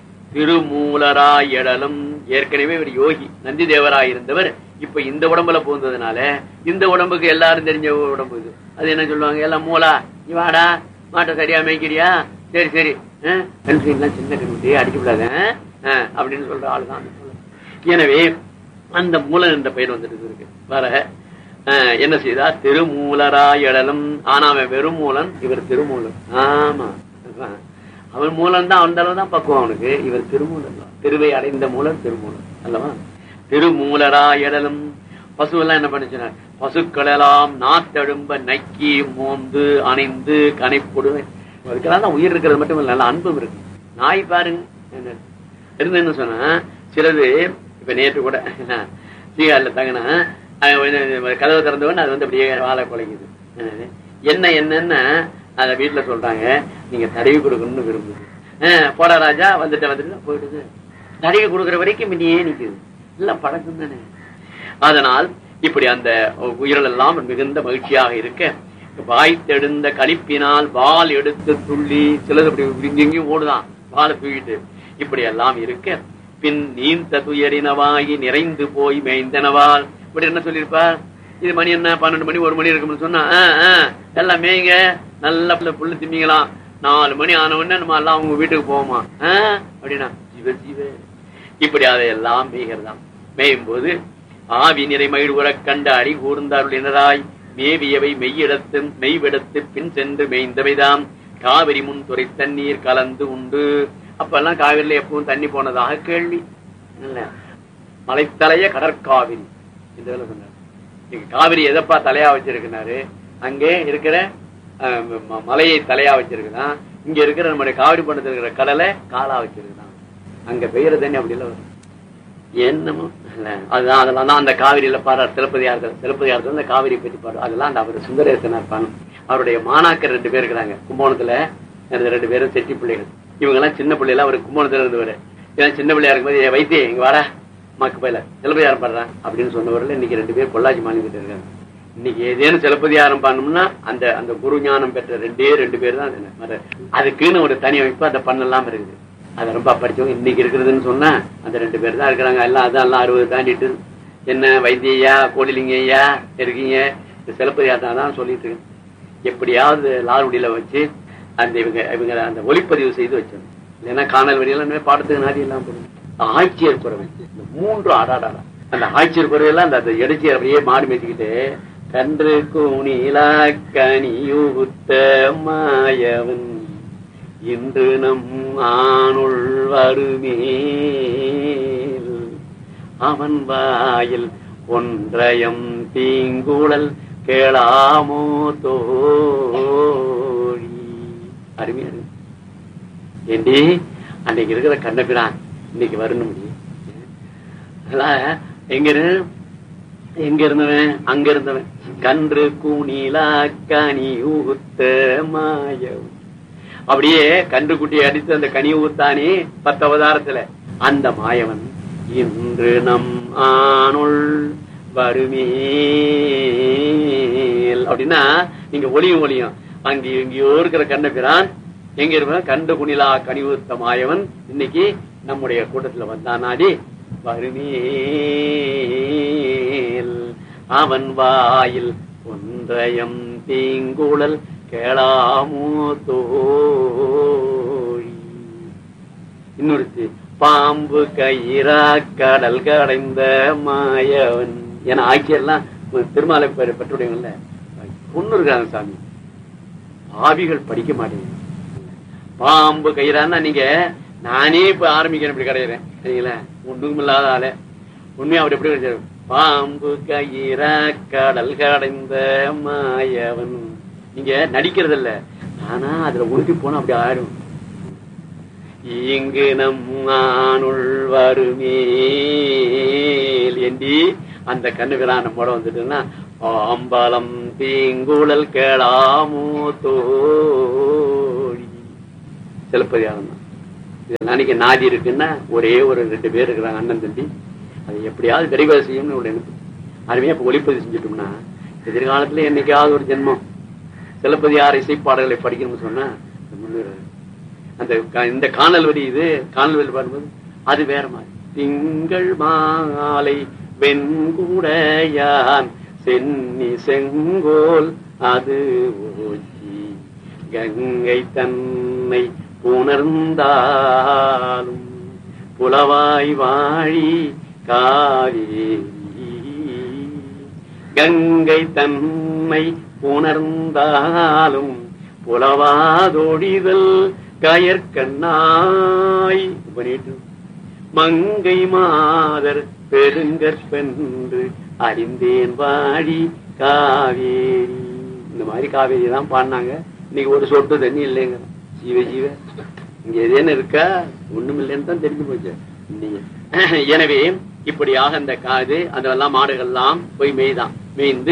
[SPEAKER 3] திருமூலராய் எழலும் ஏற்கனவே ஒரு யோகி நந்தி தேவராய் இருந்தவர் இப்ப இந்த உடம்புல பூந்ததுனால இந்த உடம்புக்கு எல்லாரும் தெரிஞ்ச உடம்பு இது அது என்ன சொல்லுவாங்க எல்லாம் மூலா நீ வாடா மாட்டை சரியா மேய்க்கிறியா சரி சரி அஹ், பென்சில்லாம் சின்ன கண்ணுட்டி அடிக்க விடாத அஹ், அப்படின்னு சொல்ற ஆளுதான் அந்த மூலன். எனவே அந்த மூலன் என்ற பெயர் வந்துட்டு இருக்கு வர அஹ், என்ன செய்தார் திருமூலராய் எழலும் ஆனா அவன் வெறும் மூலன் இவர் திருமூலன் ஆமா அதான். அவன் மூலம் தான் அந்த அளவு தான் பக்குவம் அவனுக்கு இவர் திருமூலன் தான். திருவை அடைந்த மூலன் திருமூலன் அல்லவா திருமூலராயடலும் பசு எல்லாம் என்ன பண்ணுச்சுனார் பசுக்களெல்லாம் நாத்தெழும்ப நக்கி மோந்து அணைந்து கனைப்படுவேன் அதுக்கெல்லாம் தான் உயிர் இருக்கிறது மட்டும் இல்ல நல்ல அன்பும் இருக்கு நாய் பாருங்க என்ன இருந்து என்ன சொன்னா சிலது இப்ப நேற்று கூட சீகாரில் தங்கினா கதவை திறந்தவன் அது வந்து அப்படியே வாழை குலைக்குது அஹ் என்ன என்னன்னா அத வீட்டுல சொல்றாங்க நீங்க தடவி கொடுக்கணும்னு விரும்புது அஹ் போடா ராஜா வந்துட்டு வந்துட்டு போயிடுது தடவி கொடுக்குற வரைக்கும் முன்னையே நிக்குது எல்லாம் பழக்கம் தானே அதனால் இப்படி அந்த உயிர்கள் எல்லாம் மிகுந்த மகிழ்ச்சியாக இருக்க வாய்த்தெடுந்த களிப்பினால் வால் எடுத்து துள்ளி சிலது அப்படி இங்க இங்கேயும் ஓடுதான் வாழை தூக்கிட்டு இப்படி எல்லாம் இருக்க பின் நீந்த துயரினவாகி நிறைந்து போய் மேய்ந்தனவால் இப்படி என்ன சொல்லியிருப்பார் இது மணி என்ன பன்னெண்டு மணி ஒரு மணி இருக்கும்னு சொன்னா ஆ, ஆ, எல்லாம் மேய்ங்க நல்ல புள்ள புல்லு திம்பிங்களாம் நாலு மணி ஆன உடனே நம்ம எல்லாம் அவங்க வீட்டுக்கு போவோமா ஆ, அப்படின்னா ஜீவ ஜீவ இப்படி அதையெல்லாம் மேய்கிறதாம் மேயும் போது ஆவி நிறை மகிழ்வுறக் கண்ட அடி கூர்ந்தாருளினராய் மேவியவை மெய்யிடத்து மெய்விடத்து பின் சென்று மேய்ந்தவைதாம் காவிரி முன் துறை தண்ணீர் கலந்து உண்டு அப்பெல்லாம் காவிரியில எப்பவும் தண்ணி போனதாக கேள்வி இல்ல மலைத்தலைய கடற்காவிரி இந்த வேலை சொன்னார் நீங்க காவிரி எதப்பா தலையா வச்சிருக்கிறாரு அங்கே இருக்கிற அஹ், ம- மலையை தலையா வச்சிருக்கிறான் இங்க இருக்கிற நம்முடைய காவிரி பண்டத்தில் இருக்கிற கடலை காலா வச்சிருக்கிறான் அங்க பெய்யற தண்ணி அப்படி இல்ல வரும் என்னமோ இல்ல, அதுதான் அதெல்லாம் தான் அந்த காவிரியில பாடுறார் சிலப்பதிகாரத்தில் சிலப்பதிகாரத்தில் அந்த காவிரி பற்றி பாடு அதெல்லாம் அந்த அவர் சுந்தரேசனார் பாடம் அவருடைய மாணாக்கர் ரெண்டு பேர் இருக்கிறாங்க கும்போணத்துல இருந்த ரெண்டு பேரும் செட்டி பிள்ளைகள் இவங்க எல்லாம் சின்ன பிள்ளைல அவர் கும்போணத்துல இருந்தவர் ஏன்னா சின்ன பிள்ளையா இருக்கும்போது "ஏய், வைத்தியம் இங்க வாடா மக்கு பயில சிலப்பதிகாரம் பாடுறான் அப்படின்னு சொன்னவர்கள் இன்னைக்கு ரெண்டு பேர் பொள்ளாச்சி மாநிலத்தில் இருக்காங்க இன்னைக்கு ஏதேனும் சிலப்பதிகாரம் பண்ணோம்னா அந்த அந்த குரு ஞானம் பெற்ற ரெண்டே ரெண்டு பேர் தான் என்ன, மற்ற- அதுக்குன்னு ஒரு தனி அமைப்பு அந்த பண்ணலாம் இருக்குது அதை ரொம்ப படிச்சவங்க இன்னைக்கு இருக்கிறதுன்னு சொன்னா அந்த ரெண்டு பேர் தான் இருக்கிறாங்க எல்லாம் அதான் எல்லாம் அறுபது தாண்டிட்டு என்ன வைத்தியா கோடிலிங்க ஐயா இருக்கீங்க இந்த சிலப்பதிகாரத்தான் தான் சொல்லிட்டு இருக்கேன் எப்படியாவது லால்குடியில வச்சு அந்த இவங்க இவங்க அந்த ஒளிப்பதிவு செய்து வச்சோம் இல்லைன்னா காணல் வழியெல்லாம் பாடத்துக்கு நாடி எல்லாம் போடும் ஆட்சியர் குறவை இந்த மூன்று ஆடாடா அந்த ஆட்சியர் குறவையெல்லாம் அந்த அந்த எடுச்சியர் அப்படியே மாடு மேய்ச்சிக்கிட்டு கன்று கூணிலா கனியூத்த மாயவன் இன்று நம் ஆணுள் வருமேல் அவன் வாயில் ஒன்றயம் தீங்குழல் கேளாமோ தோழி அருமையா இருக்கு ஏண்டி அன்னைக்கு இருக்கிற கண்ணபிரான் இன்னைக்கு வரணும் முடியும் அதெல்லாம் எங்க இரு எங்க இருந்தவன் அங்க இருந்தவன் கன்று கூணிலா கனி ஊத்த மாயம் அப்படியே கன்று குட்டியை அடித்து அந்த கனி ஊத்தானே பத்து அவதாரத்துல அந்த மாயவன் இன்று நம் ஆணுள் வருமேல் அப்படின்னா நீங்க ஒளியும் ஒளியும் அங்க எங்கேயோ இருக்கிற கண்ணபிரான் எங்க இருப்பான் கண்டு குணிலா கனிவுத்த மாயவன் இன்னைக்கு நம்முடைய கூட்டத்துல வந்தானாடி வருமேல் அவன் வாயில் ஒன்றயம் தீங்குழல் கேளாமோ தோழி இன்னொருத்தி பாம்பு கயிறா கடல் கடைந்த மாயவன் என ஆட்சியெல்லாம் திருமாலை பெற்றுடையவங்கல்ல பொண்ணு இருக்காங்க சாமி ஆவிகள் படிக்க மாட்டேங்குது பாம்பு கயிறான்னா நீங்க நானே இப்ப ஆரம்பிக்கிறேன் இப்படி கிடையிறேன் சரிங்களா ஒண்ணும் இல்லாத ஆளு உண்மையா அவர் எப்படி கிடைச்சாரு பாம்பு கயிறா கடல் கடைந்த மாயவன் நீங்க நடிக்கிறது இல்ல ஆனா அதுல உருட்டி போனா அப்படி ஆயிடும் இங்கு நம் ஆணுள் வருமேல் ஏண்டி அந்த கண்ணுகிறான் நம்மோட வந்துட்டுன்னா அம்பலம் தீங்குழல் கேளாமோ தோழி சிலப்பதிகாரம் தான் இது அன்னைக்கு நாதி இருக்குன்னா ஒரே ஒரு ரெண்டு பேர் இருக்கிறாங்க அண்ணன் தம்பி அது எப்படியாவது விரைவாக செய்யணும்னு ஒரு நினைப்பு அருமையா இப்ப ஒளிப்பதிவு செஞ்சுட்டோம்னா எதிர்காலத்துல என்னைக்காவது ஒரு ஜென்மம் சிலப்பதிகார இசைப்பாடல்களை படிக்கணும்னு சொன்னா முன்னேறாது அந்த க- இந்த காணல் வரி இது காணல் வரி பாடும்போது அது வேற மாதிரி திங்கள் மாலை வெண்குடையான் சென்னி செங்கோல் அது ஓச்சி கங்கை தன்னை புணர்ந்தாலும் புலவாய் வாழி காவேரி கங்கை தன்னை உணர்ந்தாலும் புலவாதொடிதல் கயற்கண்ணாய் பண்ணிட்டு மங்கை மாதர் பெருங்கற்பென்று அறிந்தேன் வாழி காவேரி இந்த மாதிரி காவேரி தான் பாடினாங்க இன்னைக்கு ஒரு சொட்டு தண்ணி இல்லைங்க ஜீவ ஜீவ இங்க எதேன்னு இருக்கா ஒண்ணும் இல்லைன்னு தான் தெரிஞ்சு போச்சு நீங்க எனவே இப்படியாக அந்த காது அதெல்லாம் மாடுகள்லாம் போய் மேய்தான் மேய்ந்து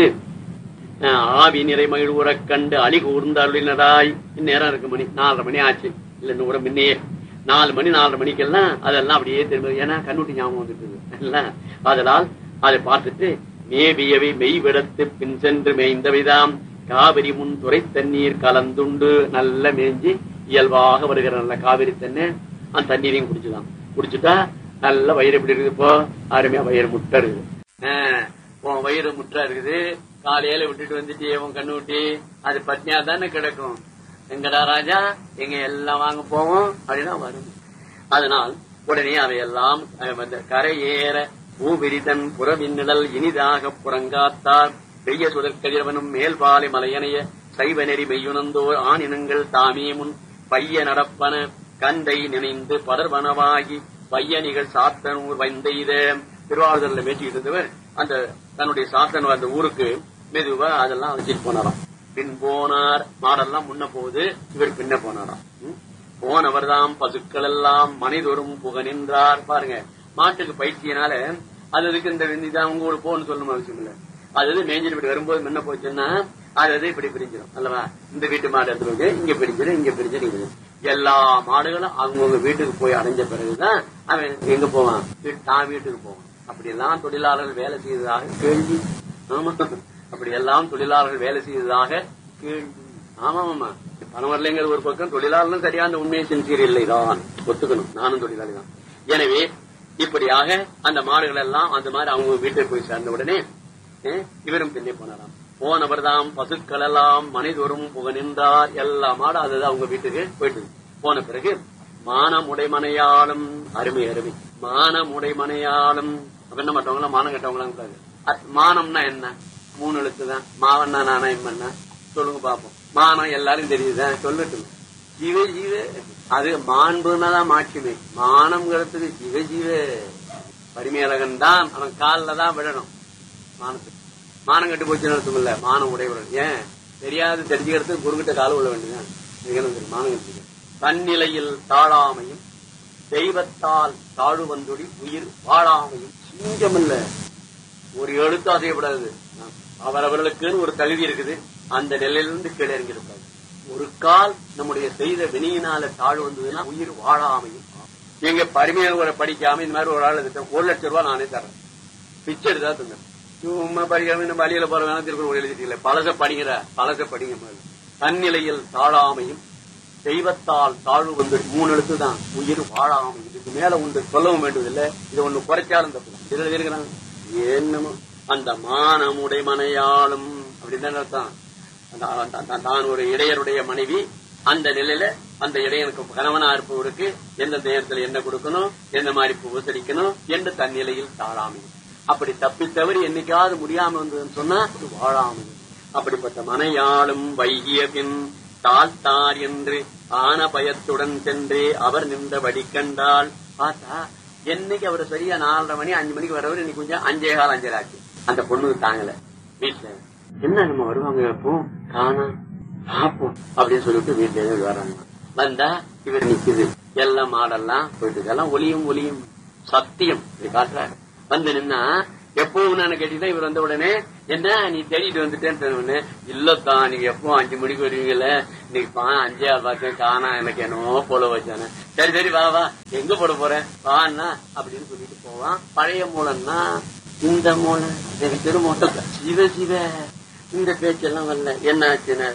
[SPEAKER 3] அஹ், ஆவி நிறை மகிழ் உறக் கண்டு அழி கூர்ந்து அருளினராய் நேரம் இருக்கு மணி நாலரை மணி ஆச்சு இல்ல இன்னும் கூட முன்னையே நாலு மணி நாலரை மணிக்கெல்லாம் அதெல்லாம் அப்படியே திரும்ப ஏன்னா கண்ணுட்டி ஞாபகம் வந்துட்டு இல்ல அதனால் அதை பார்த்துட்டு மேவியவை மெய்விடத்து பின் சென்று மேய்ந்தவைதாம் காவிரி முன் துறை தண்ணீர் கலந்துண்டு நல்ல மேய்ஞ்சி இயல்பாக வருகிற நல்ல காவிரி தண்ணி அந்த தண்ணீரையும் குடிச்சுதான் குடிச்சுட்டா நல்ல வயிறு எப்படி இருக்குது இப்போ அருமையா வயிறு முட்டை இருக்குது ஆஹ், உன் வயிறு முட்டை இருக்குது காலையில விட்டுட்டு வந்துட்டு உன் கண்ணு ஊட்டி அது பட்னியா தானே கிடக்கும் எங்கடா ராஜா எங்க எல்லாம் வாங்க போவோம் அப்படின்னா வரும் அதனால் உடனே அவையெல்லாம் அஹ், அந்த கரையேற பூவிரிதன் புறவிண்ணிடல் இனிதாக புறங்காத்தார் பெரிய சுடர் கதிரவனும் மேல்பாலை மலையணைய சைவ நெறி மெய்யுணர்ந்தோர் ஆணினங்கள் தாமே முன் பைய நடப்பன கந்தை நினைந்து படர்வனவாகி பையனிகள் சாத்தனூர் வைந்தெய்த திருவாரூர்ல மேய்ச்சிக்கிட்டு இருந்தவர் அந்த தன்னுடைய சாத்தன் அந்த ஊருக்கு மெதுவா அதெல்லாம் அழைச்சிட்டு போனாராம் பின் போனார் மாடெல்லாம் முன்ன போகுது இவர் பின்ன போனாராம் ம்? போனவர்தாம் பசுக்கள் எல்லாம் மனிதொரும் புக நின்றார் பாருங்க மாட்டுக்கு பயிற்சியினால அது அதுக்கு இந்த இதான் உங்க ஊருக்கு போகணும்னு சொல்லணும் அவசியம் இல்ல அது அது மேய்ஞ்சிட்டு இப்படி வரும்போது முன்ன போச்சுன்னா அது அது இப்படி பிரிஞ்சிடும் அல்லவா இந்த வீட்டு மாடு எடுத்து வந்து இங்க பிரிஞ்சிடும் இங்க பிரிஞ்சிடும் இங்க பிரிஞ்சிடும். எல்லா மாடுகளும் அவங்கவுங்க வீட்டுக்கு போய் அடைஞ்ச பிறகுதான் அவன் எங்க போவான் வீட்டு- தான் வீட்டுக்கு போவான் அப்படி எல்லாம் தொழிலாளர்கள் வேலை செய்ததாக கேள்வி ஆமா அப்படி எல்லாம் தொழிலாளர்கள் வேலை செய்ததாக கேள்வி ஆமா ஆமா பணம் வரலைங்கிற ஒரு பக்கம் தொழிலாளர்களும் சரியா அந்த உண்மையை செஞ்சீர் இல்லைதான் ஒத்துக்கணும் நானும் தொழிலாளி தான் எனவே இப்படியாக அந்த மாடுகள் எல்லாம் அந்த மாதிரி அவங்க வீட்டுக்கு போய் சேர்ந்த உடனே அஹ், இவரும் பின்னே போனாராம் போனவர் தான் பசுக்கள் எல்லாம் மனிதொரும் புக நின்றார் எல்லா மாடும் அதுதான் அவங்க வீட்டுக்கு போயிட்டு போன பிறகு மானமுடைமனையாளும் அருமை அருமை மானமுடைமனையாளும் அப்ப என்ன மற்றவங்க மானம் கட்டவங்களாம் கூடாது அத்- மானம்னா என்ன மூணு எழுத்து தான் மாவண்ணா நானா இம்மண்ணா சொல்லுங்க பாப்போம் மானம் எல்லாரும் தெரியுதுதான் சொல்லட்டும் ஜீவ ஜீவ அது மாண்புன்னதான் மாட்சிமை மானம்ங்கிறதுக்கு ஜீவ ஜீவ பரிமையழகன் தான் அவன் காலில் தான் விழணும் மானத்துக்கு மானம் கட்டு போச்சுன்னு அர்த்தம் இல்ல மானம் உடையவர்கள் ஏன் தெரியாது தெரிஞ்சுக்கிறதுக்கு குறுக்கிட்ட கால உள்ள வேண்டியதான் இதுக்கு தெரியும், மானம் கட்டு தன்னிலையில் தாழாமையும் தெய்வத்தால் தாழ்வந்துடி உயிர் வாழாமையும் சிங்கம் இல்ல ஒரு எழுத்து அசையப்படாது அவரவர்களுக்குன்னு ஒரு தகுதி இருக்குது அந்த நிலையிலிருந்து கீழே இறங்கிடக்கூடாது ஒரு கால் நம்முடைய செய்த வினையினால தாழ் வந்ததுன்னா உயிர் வாழாமையும் எங்க பரிமையாக படிக்காம இந்த மாதிரி ஒரு ஆள் எடுத்தேன் ஒரு லட்சம் ரூபாய் நானே தரேன் பிச்சை எடுத்தா தந்தேன் சும்மா படிக்காம இந்த வழியில போற வேணா திருக்குறள் எழுதிட்டீங்களே பழச படிங்கிற பழச படிங்க முதல்ல. தன்னிலையில் தாழாமையும் தெய்வத்தால் தாழ்வு வந்து மூணு எழுத்து தான் உயிர் வாழாமை இதுக்கு மேல ஒன்று சொல்லவும் வேண்டியதில்லை இது ஒண்ணு குறைச்சாலும் தப்பு தான். இதுல இருக்கிறாங்க என்னமோ அந்த மானமுடை மனையாளும் அப்படின்னு அர்த்தம் அந்த- அந்த- அந்த- தான் ஒரு இடையருடைய மனைவி அந்த நிலையில அந்த இடையனுக்கு கணவனா இருப்பவருக்கு எந்தெந்த நேரத்துல என்ன கொடுக்கணும் எந்த மாதிரி உபசரிக்கணும் என்று தன் நிலையில் தாழாமை அப்படி தப்பி தவறி என்னைக்காவது முடியாம வந்ததுன்னு சொன்னா அது வாழாமை அப்படிப்பட்ட மனையாளும் வைகிய பின் தாழ்த்தார் என்று ஆன பயத்துடன் சென்று அவர் நின்றபடி கண்டால் பார்த்தா என்னைக்கு அவர் சரியா நாலரை மணி அஞ்சு மணிக்கு வரவர் இன்னைக்கு கொஞ்சம் அஞ்சே கால் அஞ்சரை ஆச்சு அந்த பொண்ணுக்கு தாங்கல வீட்டுல என்ன நம்ம வருவாங்க அப்போ காணோம் பாப்போம் அப்படின்னு சொல்லிட்டு வீட்டுல இருந்து வராங்க வந்தா இவர் நிக்குது எல்லாம் மாடெல்லாம் போயிட்டு எல்லாம் ஒளியும் ஒளியும் சத்தியம் இது காட்டுறாரு வந்து நின்னா எப்பவும் நான் கேட்டீங்கன்னா இவர் வந்த உடனே என்ன நீ தேடிட்டு வந்துட்டேன்னு சொன்ன உடனே இல்லத்தான் நீங்க எப்போ அஞ்சு மணிக்கு வருவீங்கல்ல இன்னைக்கு பா அஞ்சே பார்த்தேன் காணா எனக்கு என்னவோ போல வச்சானே சரி சரி வா வா எங்க போட போற வான்னா அப்படின்னு சொல்லிட்டு போவான் பழைய மூலம்னா இந்த மூலம் எனக்கு திருமூலம் சிவ சிவ இந்த பேச்செல்லாம் வரல என்ன ஆச்சுன்னா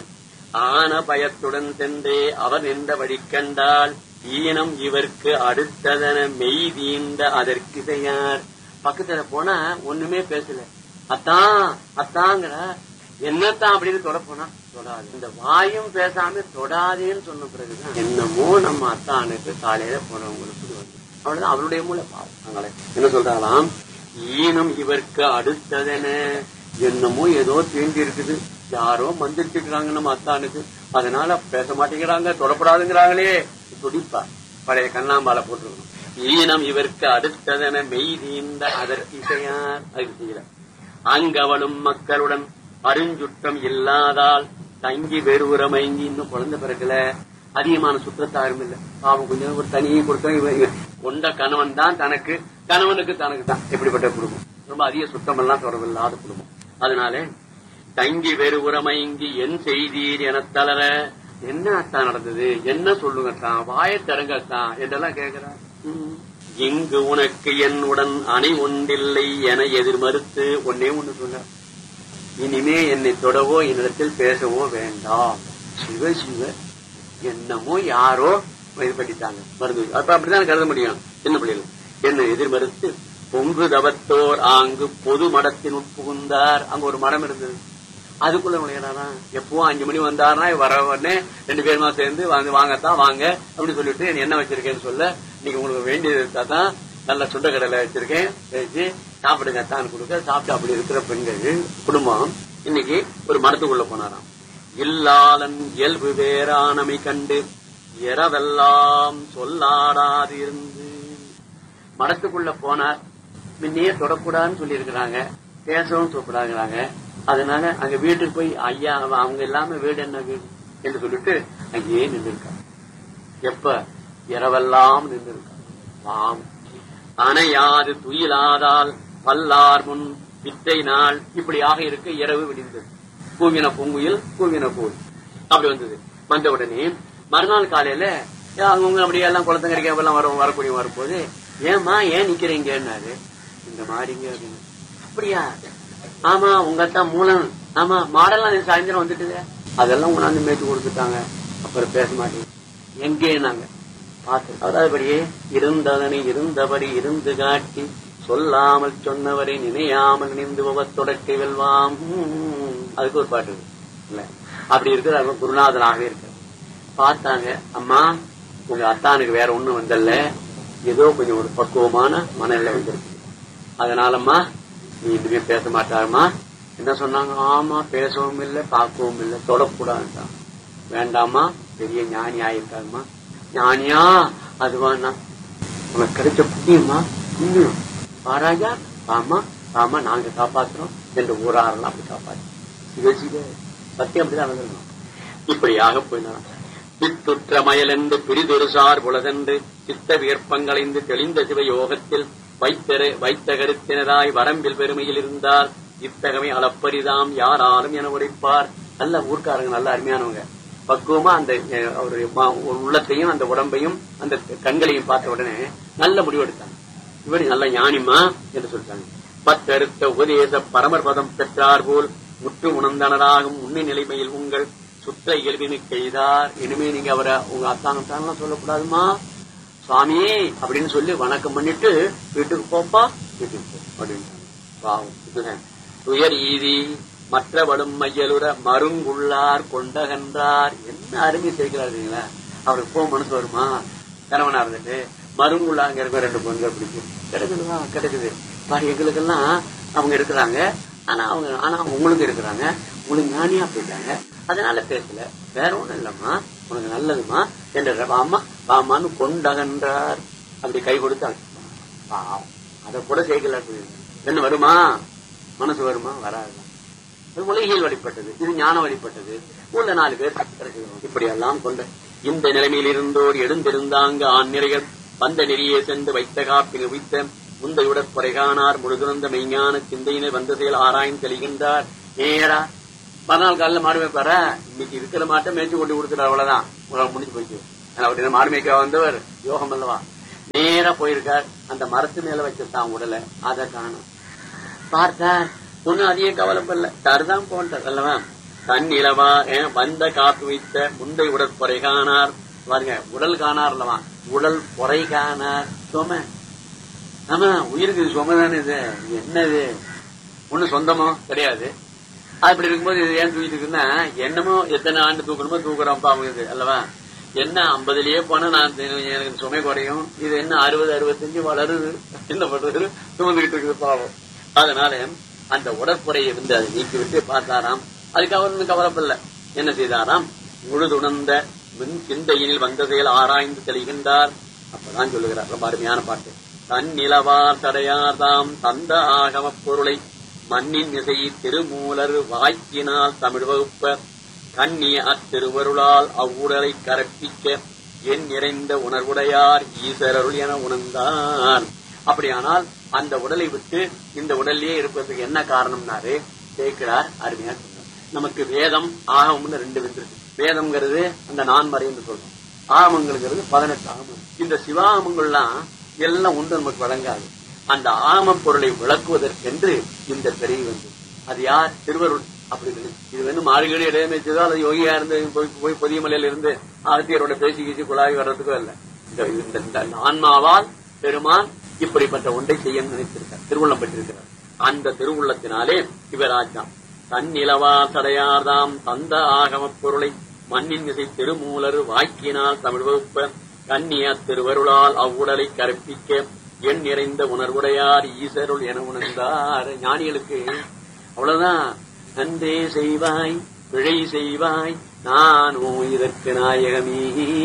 [SPEAKER 3] ஆன பயத்துடன் சென்றே அவர் நின்றபடி கண்டால் ஈனம் இவர்க்கு அடுத்ததன மெய் தீண்ட அதற்கிசையார் பக்கத்துல போனா ஒண்ணுமே பேசல அத்தான் அத்தாங்கிற என்னத்தான் அப்படின்னு தொட போனா தொடாது இந்த வாயும் பேசாம தொடாதேன்னு சொன்ன பிறகுதான் என்னமோ நம்ம அத்தானுக்கு காலையில போனவங்களுக்கு வந்து அவ்வளவுதான் அவருடைய மூளை பாவம் அவங்களே என்ன சொல்றாங்களாம் ஈனம் இவர்க்கு அடுத்ததென என்னமோ ஏதோ தீண்டி இருக்குது யாரோ மந்திரிச்சுக்கிறாங்க நம்ம அத்தானுக்கு அதனால பேச மாட்டேங்கிறாங்க தொடப்படாதுங்கிறாங்களே துடிப்பா பழைய கண்ணாம்பால போட்டுருக்கணும் ஈனம் இவர்க்கு அடுத்ததென மெய் தீந்த அதற்கு இசையார் அதுக்கு செய்யல அங்கவளும் மக்களுடன் அருஞ்சுற்றம் இல்லாதால் தங்கி வெறுவுரமைங்கி இன்னும் குழந்தை பிறக்கல அதிகமான சுற்றத்தாரும் இல்ல பாவம் கொஞ்சம் ஒரு தனியை கொடுத்தா இவ- இவ- கொண்ட கணவன் தான் தனக்கு கணவனுக்கு தனக்கு தான் எப்படிப்பட்ட குடும்பம் ரொம்ப அதிக சுத்தம் எல்லாம் தொடர்பில்லாத குடும்பம் அதனால தங்கி வெறுவுரமைங்கி என் செய்தீர் என தளர என்ன அத்தான் நடந்தது என்ன சொல்லுங்கத்தான் வாயை தருங்கத்தான் என்றெல்லாம் கேட்கிறார் ம். இங்கு உனக்கு என் உடன் அணை ஒன்றில்லை என எதிர் மறுத்து ஒன்னே ஒண்ணு சொன்னார் இனிமே என்னை தொடவோ என்னிடத்தில் பேசவோ வேண்டாம் சிவ சிவ என்னமோ யாரோ இது பண்ணிட்டாங்க மருந்து அப்ப அப்படிதான் கருத முடியும் என்ன பிள்ளைகள் என்ன எதிர் மறுத்து பொங்கு தவத்தோர் ஆங்கு பொது மடத்தின் உட்புகுந்தார் அங்க ஒரு மடம் இருந்தது அதுக்குள்ள நுழையிறாரா எப்பவும் அஞ்சு மணி வந்தாருன்னா வர உடனே ரெண்டு பேருமா சேர்ந்து வாங்க வாங்கத்தான் வாங்க அப்படின்னு சொல்லிட்டு நீ என்ன வச்சிருக்கேன்னு சொல்ல நீங்க உங்களுக்கு வேண்டியது இருந்தா தான் நல்ல சுண்டக்கடலை வச்சிருக்கேன் வச்சு சாப்பிடுங்க தான் கொடுக்க சாப்பிட்டு அப்படி இருக்கிற பெண்கள் குடும்பம் இன்னைக்கு ஒரு மரத்துக்குள்ள போனாராம் இல்லாளன் இயல்பு வேறானமை கண்டு இரவெல்லாம் சொல்லாடாதிருந்து மடத்துக்குள்ள போனார் முன்னையே தொடக்கூடாதுன்னு சொல்லி இருக்கிறாங்க பேசவும் சொல்லக்கூடாதுங்கிறாங்க அதனால அங்க வீட்டுக்கு போய் ஐயா அவ- அவங்க இல்லாம வீடு என்ன வீடு என்று சொல்லிட்டு அங்கேயே நின்று இருக்காங்க எப்ப இரவெல்லாம் நின்று இருக்காங்க வாம் அணையாது துயிலாதால் பல்லார் முன் வித்தை நாள் இப்படியாக இருக்க இரவு விடிந்தது கூவின பூங்குயில் கூவின பூல் அப்படி வந்தது வந்த உடனே மறுநாள் காலையில அவங்க அப்படியே எல்லாம் குளத்தங்கரைக்கு எல்லாம் வர வரக்கூடிய வரும்போது ஏம்மா ஏன் நிக்கிறீங்கன்னாரு இந்த மாதிரிங்க அப்படின்னு அப்படியா ஆமா உங்க அத்தான் மூலம் ஆமா மாடெல்லாம் நேத்து சாயந்தரம் வந்துட்டுது அதெல்லாம் உணாந்து மேய்ச்சி கொடுத்துட்டாங்க அப்புறம் பேச மாட்டேங்க எங்கே நாங்க பார்த்து அதாவதுபடியே இருந்ததனை இருந்தபடி இருந்து காட்டி சொல்லாமல் சொன்னவரை நினையாமல் நினைந்து தொடக்கை வெல்வாம் உம், அதுக்கு ஒரு பாட்டு இருக்கு. இல்ல அப்படி இருக்கிற அவர் குருநாதனாகவே இருக்க பார்த்தாங்க அம்மா உங்க அத்தானுக்கு வேற ஒண்ணும் வந்தல்ல ஏதோ கொஞ்சம் ஒரு பக்குவமான மனநிலை வந்திருக்கு அதனாலம்மா நீ இனிமே பேச மாட்டாருமா என்ன சொன்னாங்க ஆமா பேசவும் இல்லை பார்க்கவும் இல்லை தொடக்கூடாதுதான் வேண்டாமா பெரிய ஞானி ஆயிருக்காருமா ஞானியா அதுவானா உனக்கு கிடைச்ச புண்ணியமா புண்ணியம் பாராஜா ஆமா ஆமா நாங்க காப்பாத்துறோம் என்று ஊராரெல்லாம் அப்படி காப்பாற்று சிவ சிவ சத்தியம் அப்படிதான் நடந்திருக்கணும் இப்படியாக போயினாராம் பித்துற்ற மயலென்று பிரிதொரு சார் புலதென்று சித்த வியற்பங்களைந்து தெளிந்த சிவ யோகத்தில் வைத்தரு வைத்த கருத்தினராய் வரம்பில் பெருமையில் இருந்தால் இத்தகமை அளப்பரிதாம் யாராலும் என உடைப்பார் நல்ல ஊர்க்காரங்க நல்ல அருமையானவங்க பக்குவமா அந்த அஹ், அவருடைய ம- உள்ளத்தையும் அந்த உடம்பையும் அந்த கண்களையும் பார்த்த உடனே நல்ல முடிவு எடுத்தாங்க இவரு நல்ல ஞானிமா என்று சொல்லிட்டாங்க பத்தெடுத்த உபதேச பரமர் பதம் பெற்றார் போல் முற்று உணர்ந்தனராகும் உண்மை நிலைமையில் உங்கள் சுற்ற இயல்பினை செய்தார் இனிமே நீங்க அவரை உங்க அத்தாங்க தானெல்லாம் சொல்லக்கூடாதுமா சுவாமி அப்படின்னு சொல்லி வணக்கம் பண்ணிட்டு வீட்டுக்கு போப்பா வீட்டுக்கு போ அப்படின்ட்டாங்க பாவம் இதுதான் துயர் ஈதி மற்றவடும் மையலுற மருங்குள்ளார் கொண்டகன்றார் என்ன அருமை செய்கிறார் இல்லைங்களா அவருக்கு போக மனசு வருமா கணவனா இருந்துட்டு மருங்குள்ளாங்க இருக்க ரெண்டு பெண்கள் பிடிக்கும் கிடைக்குதுதான் கிடைக்குது பாரு எங்களுக்கெல்லாம் அவங்க இருக்கிறாங்க ஆனா அவங்க ஆனா உங்களுக்கு இருக்கிறாங்க உங்களுக்கு ஞானியா போயிட்டாங்க அதனால பேசல வேற ஒண்ணும் இல்லம்மா உனக்கு நல்லதுமா என்ற பாமா பாமான்னு கொண்டகன்றார் அப்படி கை கொடுத்து அழைச்சிட்டு போனார். பாவம் அதை கூட செய்யல என்ன வருமா மனசு வருமா வராது இது உலகியல் வழிபட்டது இது ஞான வழிபட்டது உள்ள நாலு பேர் கிடைச்சிடும் இப்படி எல்லாம் கொண்ட இந்த நிலைமையில் இருந்தோர் எழுந்திருந்தாங்க ஆண் நிறைகள் வந்த நெறியே சென்று வைத்த காப்பில் உய்த்த முந்தையுடன் குறைகானார் முழுதுறந்த மெய்ஞான சிந்தையினை வந்த செயல் ஆராய்ந்து தெளிகின்றார் நேரா மறுநாள் காலையில மாடு மேய்ப்பாரா இன்னைக்கு இருக்கிற மாட்டை மேய்ச்சி கொண்டு கொடுத்துட்டு அவ்வளவுதான் உலகம் முடிஞ்சு போச்சு ஆனா அவர் என்ன மாடு மேய்க்க வந்தவர் யோகம் அல்லவா நேரா போயிருக்கார் அந்த மரத்து மேல வச்சிருந்தான் உடலை அதை காணும் பார்த்தார் ஒண்ணு அதிகம் கவலைப்படல தருதான் போன்றார் அல்லவா தன் இளவா ஏன் வந்த காப்பு வைத்த முந்தை உடல் பொறை காணார் பாருங்க உடல் காணார் அல்லவா உடல் பொறை காணார் சும ஆமா உயிருக்கு இது சும தானே இது இது என்னது ஒண்ணு சொந்தமோ கிடையாது அப்படி இருக்கும்போது இது ஏன் தூக்கிட்டு இருக்குன்னா என்னமோ எத்தனை ஆண்டு தூக்கணுமோ தூக்குறோம் பாவம் அல்லவா என்ன ஐம்பதுலயே போனா நான் தெ- எனக்கு சுமை குறையும் இது என்ன அறுபது அறுபத்தஞ்சு வளருது என்ன பண்றது சுமந்துகிட்டு இருக்குது பாவம் அதனால அந்த உடற்புறையை வந்து அதை நீக்கிவிட்டு பார்த்தாராம் அதுக்கு அவர் ஒண்ணும் கவலைப்படல என்ன செய்தாராம் முழுதுணர்ந்த மின் சிந்தையில் வந்த செயல் ஆராய்ந்து தெளிகின்றார் அப்பதான் சொல்லுகிறார் ரொம்ப அருமையான பாட்டு தன் நிலவார் தடையாதாம் தந்த ஆகமப் பொருளை மண்ணின் இசை திருமூலர் வாய்க்கினால் தமிழ் வகுப்ப கண்ணிய அத்திருவருளால் அவ்வுடலை கரப்பிக்க என் நிறைந்த உணர்வுடையார் ஈசரருள் என உணர்ந்தார் அப்படியானால் அந்த உடலை விட்டு இந்த உடல்லயே இருப்பதற்கு என்ன காரணம்னாரு கேட்கிறார் அருமையா சொன்னார் நமக்கு வேதம் ஆகமம்னு ரெண்டு வந்துருக்கு வேதம்ங்கிறது அந்த நான்மறை என்று சொல்றோம் ஆகமங்கிறது பதினெட்டு ஆகமம் இந்த சிவாகமங்கள்லாம் எல்லாம் உண்டு நமக்கு வழங்காது அந்த ஆகம பொருளை விளக்குவதற்கென்று இந்த பெரிய வந்து அது யார் திருவருள் அப்படி இல்லை. இது வந்து மாடுகளி இடையமைச்சதோ அல்லது யோகியா இருந்து போய் போய் பொதியமலையில இருந்து ஆத்தியரோட பேசி கீசி குழாவி வர்றதுக்கோ இல்ல இந்த இந்த- இந்த ஆன்மாவால் பெருமான் இப்படிப்பட்ட ஒன்றை செய்ய நினைத்திருக்கார் திருவுள்ளம் பெற்றிருக்கிறார் அந்த திருவுள்ளத்தினாலே இவராஜாம் தன் நிலவா தடையார்தாம் தந்த ஆகமப் பொருளை மண்ணின் இசை திருமூலர் வாக்கினால் தமிழ் வகுப்ப கண்ணிய திருவருளால் அவ்வுடலை கற்பிக்க எண் நிறைந்த உணர்வுடையார் ஈசருள் என உணர்ந்தார் ஞானிகளுக்கு அவ்வளவுதான் நன்றே செய்வாய் பிழை செய்வாய் நானோ இதற்கு நாயகமே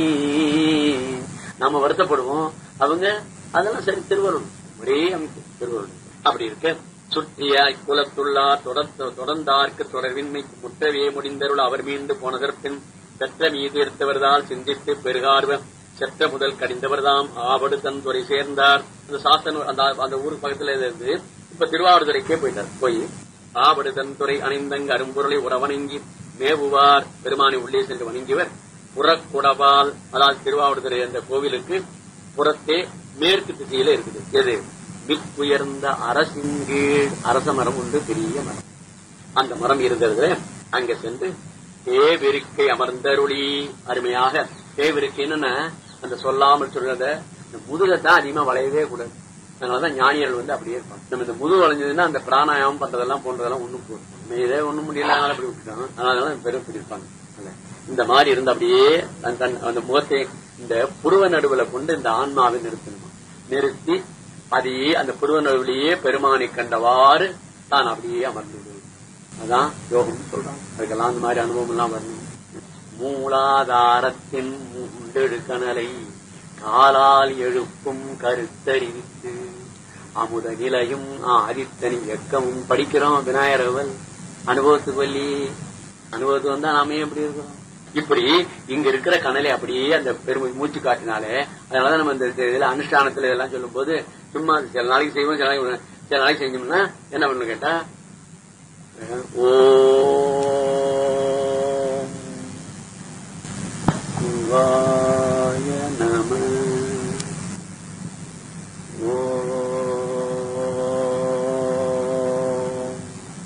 [SPEAKER 3] நாம வருத்தப்படுவோம் அவங்க அதெல்லாம் சரி திருவருள் ஒரே அமைப்பு திருவருள் அப்படி இருக்க சுற்றியாய் குலத்துள்ளார் தொடர்ந்த தொடர்ந்தார்க்கு தொடர்பின்மைக்கு முற்றவே முடிந்தருள் அவர் மீண்டு போனதற்பின் பெற்ற மீது எடுத்தவர்தால் சிந்தித்து பெருகார்வ செற்ற முதல் கடிந்தவர்தாம் ஆவடு தன் துறை சேர்ந்தார் அந்த சாசன அந்த அந்த ஊருக்கு பக்கத்துல இருந்து இப்ப திருவாவடுதுறைக்கே போயிட்டார் போய் ஆவடு தன் துறை அணிந்தங்க அரும்பொருளை உறவணங்கி மேவுவார் பெருமானை உள்ளே சென்று வணங்கியவர் புறக்குடவால் அதாவது திருவாவடுதுறை என்ற கோவிலுக்கு புறத்தே மேற்கு திசையில இருக்குது எது மிக்குயர்ந்த அரசின் கீழ் அரச மரம் உண்டு பெரிய மரம் அந்த மரம் இருந்தது அங்க சென்று தேவிருக்கை அமர்ந்தருளி அருமையாக தேவிருக்கை என்னன்னா அந்த சொல்லாமல் சொல்றத இந்த முதுகத்தான் அதிகமா வளையவே கூடாது அதனாலதான் ஞானியர்கள் வந்து அப்படியே இருப்பாங்க நம்ம இந்த முதுகு வளைஞ்சதுன்னா அந்த பிராணாயாமம் பண்றதெல்லாம் போன்றதெல்லாம் ஒண்ணும் போகும் இதே ஒண்ணும் முடியல அதனால அப்படி விட்டுட்டாங்க அதனால பெரும் இப்படி இருப்பாங்க இல்ல. இந்த மாதிரி இருந்து அப்படியே தன் தன் அந்த முகத்தை இந்த புருவ நடுவுல கொண்டு இந்த ஆன்மாவை நிறுத்தணுமா நிறுத்தி அதையே அந்த புருவ நடுவிலேயே பெருமானை கண்டவாறு தான் அப்படியே அமர்ந்து விடுவது. அதான் யோகம் சொல்றாங்க அதுக்கெல்லாம் அந்த மாதிரி அனுபவம் எல்லாம் வரணும் மூலாதாரத்தின் முண்டெடுக்கணலை காலால் எழுப்பும் கருத்தறிவித்து அமுத நிலையும் ஆதித்தனி இயக்கமும் படிக்கிறோம் விநாயகரவல் அனுபவத்துக்கு வள்ளி அனுபவத்துக்கு வந்தா நாமே எப்படி இருக்கிறோம் இப்படி இங்க இருக்கிற கணலை அப்படியே அந்த பெருமை மூச்சு காட்டினாலே அதனாலதான் நம்ம இந்த இதுல அனுஷ்டானத்துல இதெல்லாம் சொல்லும் போது சும்மா சில நாளைக்கு செய்வோம் சில நாளைக்கு சில நாளைக்கு செஞ்சோம்னா என்ன பண்ணணும் கேட்டா ஓம் சிவாய நம ஓம்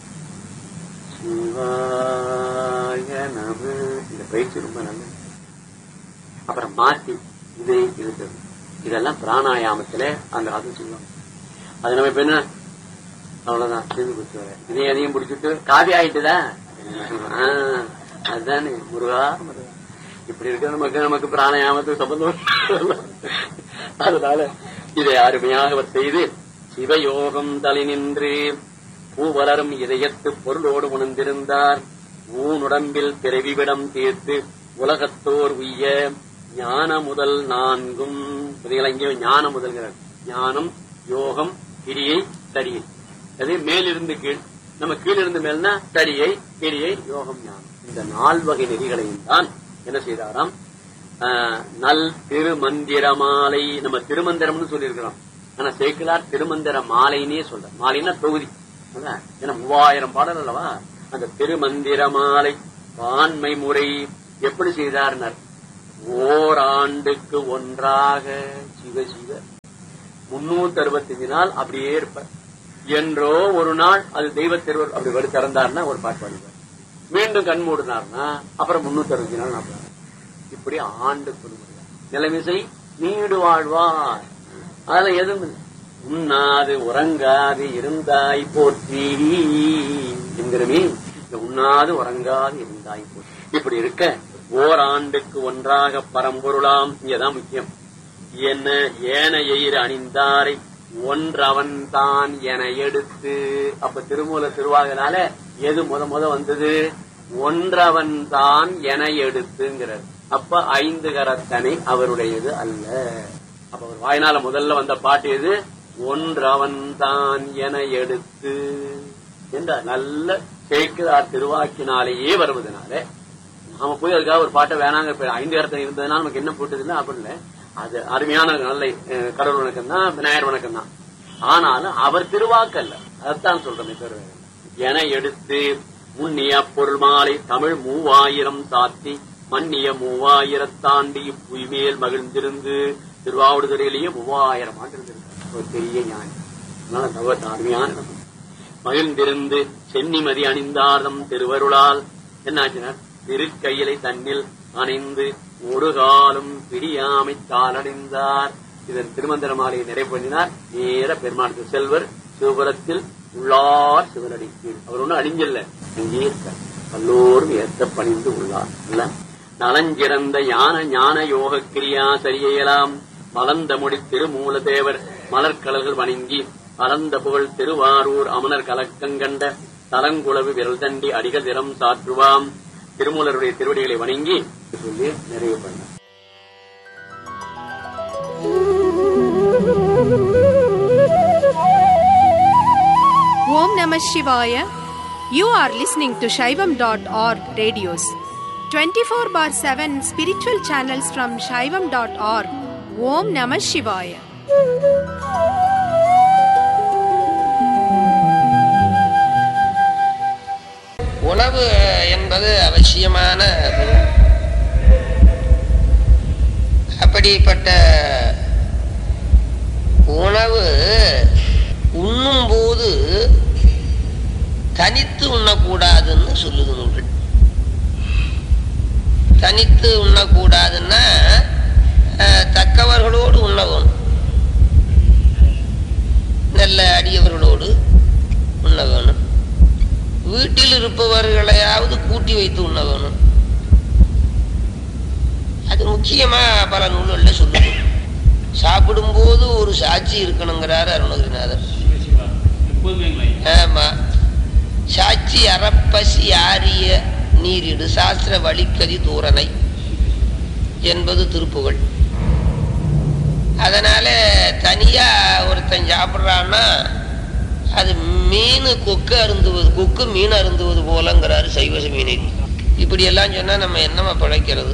[SPEAKER 3] சிவாய நம இந்த பயிற்சி ரொம்ப நல்லது அப்புறம் மாத்தி இது இருக்குது இதெல்லாம் பிராணாயாமத்துல அந்த அது சொல்லுவாங்க அது நம்ம இப்ப என்ன அவ்வளவுதான் செய்து கொடுத்து இதையும் அதையும் பிடிச்சிட்டு காவி ஆயிட்டுதா ஆ, அதுதானே முருகா முருகா இப்படி இருக்க நமக்கு நமக்கு பிராணாயாமத்துக்கு சம்பந்தம் அதனால இதை அருமையாக அவர் செய்து சிவயோகம் தலை நின்று பூவலரும் இதயத்து பொருளோடு உணர்ந்திருந்தார் ஊனுடம்பில் பிறவிவிடம் தீர்த்து உலகத்தோர் உய்ய ஞான முதல் நான்கும் புரியுங்களா? இங்கே ஞான முதல்கிறார் ஞானம் யோகம் கிரியை தடியை அது மேலிருந்து கீழ் நம்ம கீழிருந்து மேல்னா தடியை கிரியை யோகம் ஞானம் இந்த நால்வகை நெறிகளையும் தான் என்ன செய்தாராம் ஆஹ், நல் திருமந்திரமாலை நம்ம திருமந்திரம்னு சொல்லியிருக்கிறோம் ஆனா சேக்கிலார் திருமந்திர மாலைன்னே சொல்ற மாலைன்னா தொகுதி அதான். ஏன்னா மூவாயிரம் பாடல் அல்லவா அந்த திருமந்திர மாலை பான்மை முறை எப்படி செய்தார்னர் ஓராண்டுக்கு ஒன்றாக சிவ சிவ முன்னூத்தி அறுபத்தஞ்சு நாள் அப்படியே இருப்பார் என்றோ ஒரு நாள் அது தெய்வ திருவர் அப்படி வரு திறந்தாருன்னா ஒரு பாட்டு பாடுவார் மீண்டும் கண் மூடினார்னா அப்புறம் முன்னூத்தி அறுபத்தி நாள் நான் இப்படி ஆண்டுக்கு ஒரு முறை நிலைமிசை நீடு வாழ்வார் அதெல்லாம் எதுவும் இல்லை. உண்ணாது உறங்காது இருந்தாய் போற்றி என்கிறமே இந்த உண்ணாது உறங்காது இருந்தாய் போற்றி இப்படி இருக்க ஓராண்டுக்கு ஒன்றாக பரம்பொருளாம் இங்கதான் முக்கியம் என்ன ஏன எயிர் அணிந்தாரை ஒன்றவன் தான் என எடுத்து அப்ப திருமூல திருவாகனால எது முத முத வந்தது ஒன்றவன் தான் என எடுத்துங்கிறார் அப்ப ஐந்து கரத்தனை அவருடையது அல்ல அப்ப அவர் வாய்னால முதல்ல வந்த பாட்டு எது ஒன்றவன் தான் என எடுத்து என்ற நல்ல சேக்கிரார் திருவாக்கினாலேயே வருவதனால நாம போய் அதுக்காக ஒரு பாட்டை வேணாங்க இப்ப ஐந்து கரத்தனை இருந்ததுனால நமக்கு என்ன போட்டதுன்னா அப்படி இல்லை அது அருமையான நல்ல அஹ், கடவுள் வணக்கம் தான் விநாயகர் வணக்கம் தான் ஆனாலும் அவர் திருவாக்கல்ல அதைத்தான் சொல்றேன் பேர் என எடுத்து முன்னிய பொருள் மாலை தமிழ் மூவாயிரம் சாத்தி மன்னிய மூவாயிரத்தாண்டி புய்மேல் மகிழ்ந்திருந்து திருவாவடுதுறையிலேயே மூவாயிரம் ஆண்டு இருந்திருக்கார் ஒரு பெரிய ஞானி அதனால தவ அருமையான இடம். மகிழ்ந்திருந்து சென்னிமதி அணிந்தார்தம் திருவருளால் என்னாச்சினார் திருக்கையிலை தன்னில் அணிந்து ஒரு காலம் பிடியாமை காலடைந்தார் இதன் திருமந்திர மாலையை நிறைவு பண்ணினார் நேர பெருமானத்து செல்வர் சிவபுரத்தில் உள்ளார் சிவனடிக்கு அவர் ஒண்ணும் அழிஞ்சல்ல அங்கே இருக்கார் எல்லோரும் ஏத்த பணிந்து உள்ளார் இல்ல நலஞ்சிறந்த யான ஞான யோக கிரியா சரியலாம் மலர்ந்த முடி திருமூல தேவர் மலர்கடல்கள் வணங்கி அலந்த புகழ் திருவாரூர் அமனர் கலக்கங்கண்ட தலங்குளவு விரல் தண்டி அடிகள் திறம் சாற்றுவாம் திருமூலருடைய திருவடிகளை வணங்கி சொல்லி நிறைவு பண்ணார்
[SPEAKER 4] Om Namah Shivaya. You are listening to Shaivam.org radios. 24 bar 7 spiritual channels from Shaivam.org. Om Namah Shivaya.
[SPEAKER 5] உணவு என்பது அவசியமான பொருள் அப்படிப்பட்ட உணவு உண்ணும்போது தனித்து உண்ணக்கூடாதுன்னு சொல்லுது நூல்கள் தனித்து உண்ணக்கூடாதுன்னா அஹ், தக்கவர்களோடு உண்ண வேணும் நல்ல அடியவர்களோடு உண்ண வேணும் வீட்டில் இருப்பவர்களையாவது கூட்டி வைத்து உண்ண வேணும் அது முக்கியமா பல நூல்களில் சொல்லுது சாப்பிடும்போது ஒரு சாட்சி இருக்கணுங்கிறார் அருணகிரிநாதர் ஆமா சாட்சி அறப்பசி ஆரிய நீரிடு சாஸ்திர வழிக்கதி தூரனை என்பது திருப்புகழ் அதனால தனியா ஒருத்தன் சாப்பிட்றான்னா அது மீன் கொக்கு அருந்துவது கொக்கு மீன் அருந்துவது போலங்கிறாரு சைவச மீனில் இப்படி எல்லாம் சொன்னா நம்ம என்னமா பிழைக்கிறது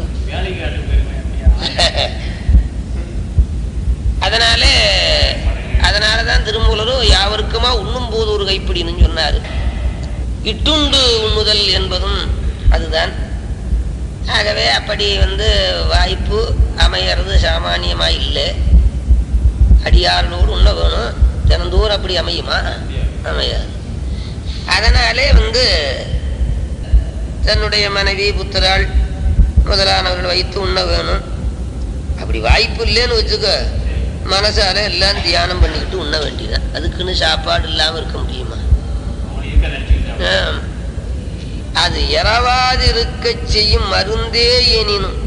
[SPEAKER 5] அதனால அதனாலதான் திருமூலரும் யாவருக்குமா உண்ணும் போது ஒரு கைப்பிடின்னு சொன்னாரு இட்டுண்டு உண்ணுதல் என்பதும் அதுதான் ஆகவே அப்படி வந்து வாய்ப்பு அமைகிறது சாமானியமா இல்லை அடியார்களோடு உண்ண வேணும் தினந்தோறும் அப்படி அமையுமா அமையாது அதனாலே வந்து தன்னுடைய மனைவி புத்திராள் முதலானவர்கள் வைத்து உண்ண வேணும் அப்படி வாய்ப்பு இல்லைன்னு வச்சுக்க மனசால எல்லாம் தியானம் பண்ணிக்கிட்டு உண்ண வேண்டியதான் அதுக்குன்னு சாப்பாடு இல்லாம இருக்க முடியுமா ஆம். அது இரவாதிருக்கச் செய்யும் மருந்தே எனினும்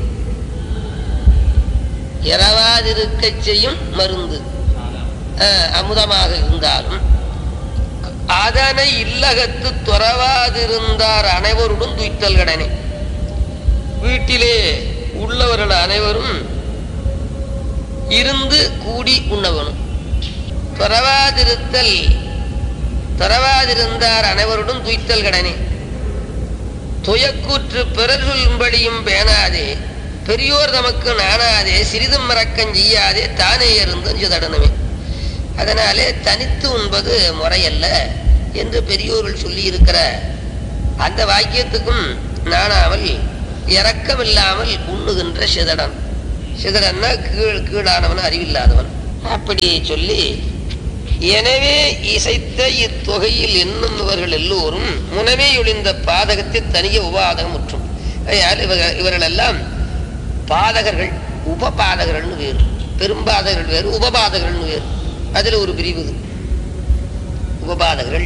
[SPEAKER 5] இரவாதிருக்கச் செய்யும் மருந்து ஆஹ், அமுதமாக இருந்தாலும் அதனை இல்லகத்து துறவாதிருந்தார் அனைவருடன் துய்த்தல் கடனே வீட்டிலே உள்ளவர்கள் அனைவரும் இருந்து கூடி உண்ணவனும் துறவாதிருத்தல் துறவாதிருந்தார் அனைவருடன் துய்த்தல் கடனே துயக்கூற்று பிறர் சொல்லும்படியும் பேணாதே பெரியோர் தமக்கு நாணாதே சிறிதும் மறக்கஞ் செய்யாதே தானே இருந்து தடனமே அதனாலே தனித்து உண்பது முறையல்ல என்று பெரியோர்கள் சொல்லி இருக்கிற அந்த வாக்கியத்துக்கும் நாணாமல் இரக்கமில்லாமல் உண்ணுகின்ற சிதடன் சிதடன்னா கீழ் கீழானவன் அறிவில்லாதவன் அப்படி சொல்லி எனவே இசைத்த இத்தொகையில் எண்ணும் இவர்கள் எல்லோரும் முனவே ஒளிந்த பாதகத்தை தனிய உபாதகம் முற்றும் ஆகையால் இவர்கள் இவர்கள் எல்லாம் பாதகர்கள் உபபாதகர்கள்னு வேறு பெரும்பாதகர்கள் வேறு உபபாதகர்கள்னு வேறு அதுல ஒரு பிரிவு இது. உபபாதகர்கள்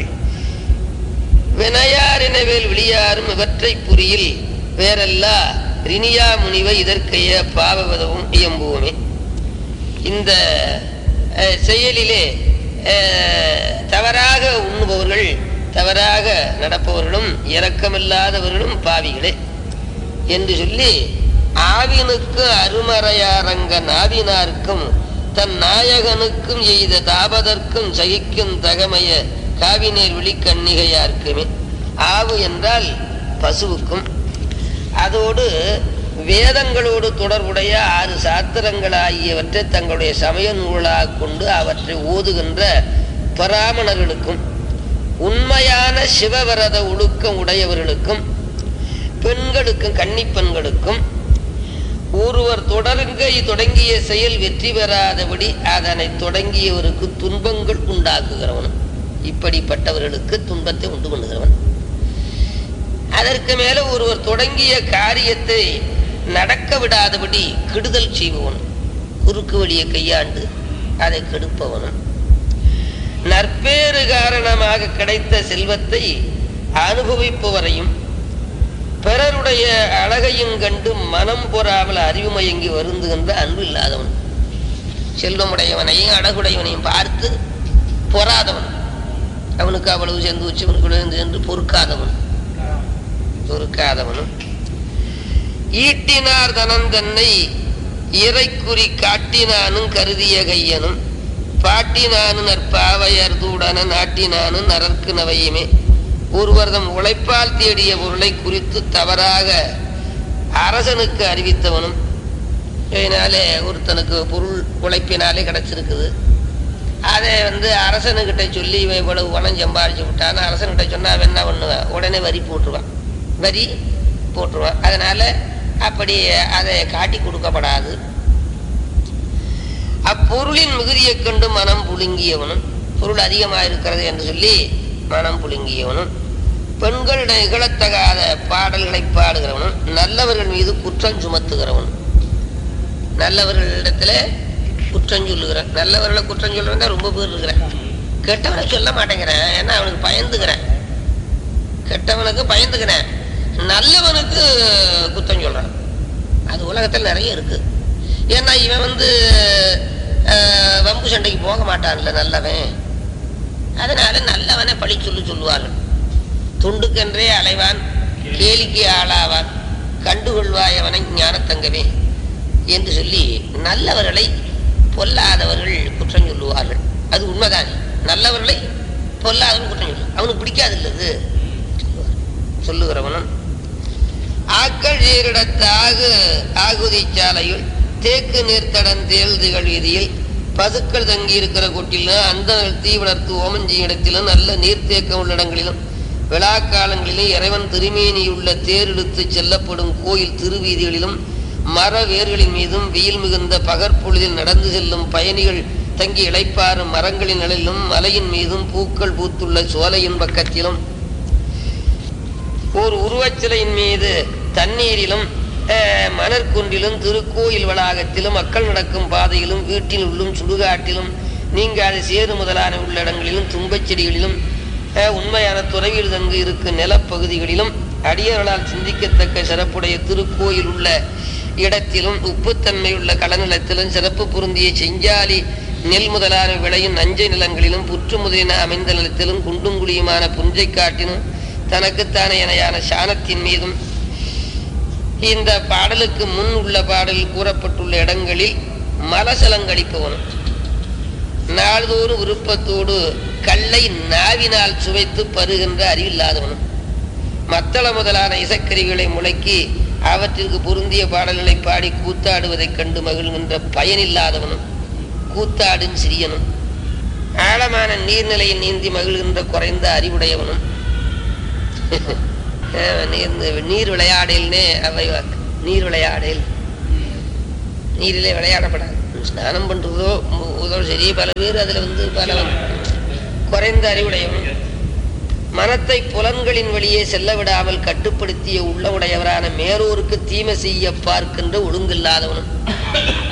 [SPEAKER 5] வினையாரினவேல் விழியாரும் இவற்றை புரியில் வேறல்லா ரினியா முனிவை இதற்கைய பாவவதவும் இயம்புவோமே இந்த அஹ், செயலிலே அஹ், தவறாக உண்ணுபவர்கள் தவறாக நடப்பவர்களும் இரக்கமில்லாதவர்களும் பாவிகளே என்று சொல்லி ஆவினுக்கு அருமறையாரங்க நாவினார்க்கும் தன் நாயகனுக்கும் எய்த தாபதற்கும் சகிக்கும் தகமைய காவினேர் விழிக்கண்ணிகையார்க்குமே ஆவு என்றால் பசுவுக்கும் அதோடு வேதங்களோடு தொடர்புடைய ஆறு சாத்திரங்களாகியவற்றை தங்களுடைய சமய நூலாக கொண்டு அவற்றை ஓதுகின்ற பராமணர்களுக்கும் உண்மையான சிவவிரத ஒழுக்கம் உடையவர்களுக்கும் பெண்களுக்கும் கன்னி பெண்களுக்கும் ஒருவர் தொடருங்கை தொடங்கிய செயல் வெற்றி பெறாதபடி அதனை தொடங்கியவருக்கு துன்பங்கள் உண்டாக்குகிறவன் இப்படிப்பட்டவர்களுக்கு துன்பத்தை உண்டு பண்ணுகிறவன் அதற்கு மேல ஒருவர் தொடங்கிய காரியத்தை நடக்க விடாதபடி கெடுதல் செய்பவன் குறுக்கு வழியை கையாண்டு அதை கெடுப்பவனும் நற்பேறு காரணமாக கிடைத்த செல்வத்தை அனுபவிப்பவரையும் பிறருடைய அழகையும் கண்டு மனம் பொறாமல் அறிவு மயங்கி வருந்துகின்ற அன்பு இல்லாதவன் செல்வமுடையவனையும் அழகுடையவனையும் பார்த்து பொறாதவன் அவனுக்கு அவ்வளவு சேர்ந்து வச்சு இவனுக்கு என்று பொறுக்காதவன் பொறுக்காதவனும் ஈட்டினார் தனன் தன்னை இறைக்குறி காட்டினானும் கருதிய கையனும் பாட்டினானு நற்பாவையர் தூடன நாட்டினானு நரற்கு நவையுமே ஒருவர்தம் உழைப்பால் தேடிய பொருளை குறித்து தவறாக அரசனுக்கு அறிவித்தவனும் இதனாலே ஒருத்தனுக்கு பொருள் உழைப்பினாலே கிடைச்சிருக்குது அதை வந்து அரசனுக்கிட்ட சொல்லி இவன் இவ்வளவு பணம் சம்பாரிச்சு விட்டான்னு அரசன்கிட்ட சொன்னா அவன் என்ன பண்ணுவான் உடனே வரி போட்டுருவான் வரி போட்டுருவான் அதனால அப்படி அதை காட்டி கொடுக்கப்படாது அப்பொருளின் மிகுதியைக் கண்டு மனம் புழுங்கியவனும் பொருள் அதிகமாக இருக்கிறது என்று சொல்லி மனம் புழுங்கியவனும் பெண்களிடம் இகழத்தகாத பாடல்களை பாடுகிறவனும் நல்லவர்கள் மீது குற்றம் சுமத்துகிறவனும் நல்லவர்களிடத்துல குற்றம் சொல்லுகிறேன் நல்லவர்களை குற்றம் சொல்றேன் ரொம்ப பேர் இருக்கிறேன் கெட்டவனை சொல்ல மாட்டேங்கிறேன் ஏன்னா அவனுக்கு பயந்துக்கிறேன் கெட்டவனுக்கு பயந்துக்கிறேன் நல்லவனுக்கு குத்தம் சொல்றான் அது உலகத்தில் நிறைய இருக்கு ஏன்னா இவன் வந்து அஹ், வம்பு சண்டைக்கு போக மாட்டான்ல நல்லவன் அதனால நல்லவனை பழி சொல்லி சொல்லுவார்கள் துண்டுக்கென்றே அலைவான் கேலிக்கு ஆளாவான் கண்டுகொள்வாய் அவனை ஞானத்தங்கவே என்று சொல்லி நல்லவர்களை பொல்லாதவர்கள் குற்றம் சொல்லுவார்கள் அது உண்மைதான் நல்லவர்களை பொல்லாதவர்கள் குற்றம் சொல்லு அவனுக்கு பிடிக்காது இல்லது சொல்லுகிறவனும் ஆக்கள் ஈரிடத்தாகு ஆகுதி சாலையுள் தேக்கு நீர்த்தடன் தேழ்துகள் வீதியில் பசுக்கள் தங்கி இருக்கிற கொட்டிலும் அந்த தீ வளர்த்து ஓமஞ்சி இடத்திலும் நல்ல நீர்த்தேக்கம் உள்ள இடங்களிலும் விழாக்காலங்களிலும் இறைவன் திருமேனியுள்ள தேரெடுத்து செல்லப்படும் கோயில் திருவீதிகளிலும் மர வேர்களின் மீதும் வெயில் மிகுந்த பகற்பொழுதில் நடந்து செல்லும் பயணிகள் தங்கி இளைப்பாறும் மரங்களின் நிழலிலும் மலையின் மீதும் பூக்கள் பூத்துள்ள சோலையின் பக்கத்திலும் ஒரு உருவச்சிலையின் மீது தண்ணீரிலும் அஹ், மணற்குன்றிலும் திருக்கோயில் வளாகத்திலும் மக்கள் நடக்கும் பாதையிலும் வீட்டில் உள்ளும் சுடுகாட்டிலும் நீங்காத சேறு முதலான உள்ள இடங்களிலும் தும்பச் செடிகளிலும் அஹ், உண்மையான துறவியில் தங்கு இருக்கும் நிலப்பகுதிகளிலும் அடியவர்களால் சிந்திக்கத்தக்க சிறப்புடைய திருக்கோயில் உள்ள இடத்திலும் உப்புத்தன்மை உள்ள களநிலத்திலும் சிறப்பு பொருந்திய செஞ்சாலி நெல் முதலான விளையும் நஞ்சை நிலங்களிலும் புற்று முதலின அமைந்த நிலத்திலும் குண்டும் குழியுமான புஞ்சை காட்டிலும் தனக்குத்தானே இணையான சாணத்தின் மீதும் இந்த பாடலுக்கு முன் உள்ள பாடலில் கூறப்பட்டுள்ள இடங்களில் மலசலங்கடிப்பவனும் நாள்தோறும் விருப்பத்தோடு கல்லை நாவினால் சுவைத்து பருகின்ற அறிவில்லாதவனும் மத்தள முதலான இசைக்கருவிகளை முழக்கி அவற்றிற்கு பொருந்திய பாடல்களை பாடி கூத்தாடுவதைக் கண்டு மகிழ்கின்ற பயனில்லாதவனும் கூத்தாடும் சிறியனும் ஆழமான நீர்நிலையில் நீந்தி மகிழ்கின்ற குறைந்த அறிவுடையவனும் அஹ் நீர் நீர் விளையாடல்னே அவை வாக்கு நீர் விளையாடல் நீரிலே விளையாடப்படாது ஸ்நானம் பண்றதோ மு- உதவ சரி பல பேர் அதுல வந்து பல குறைந்த அறிவுடையவனும் மனத்தை புலன்களின் வழியே செல்ல விடாமல் கட்டுப்படுத்திய உள்ள உடையவரான மேலோருக்கு தீமை செய்ய பார்க்கின்ற ஒழுங்கில்லாதவனும்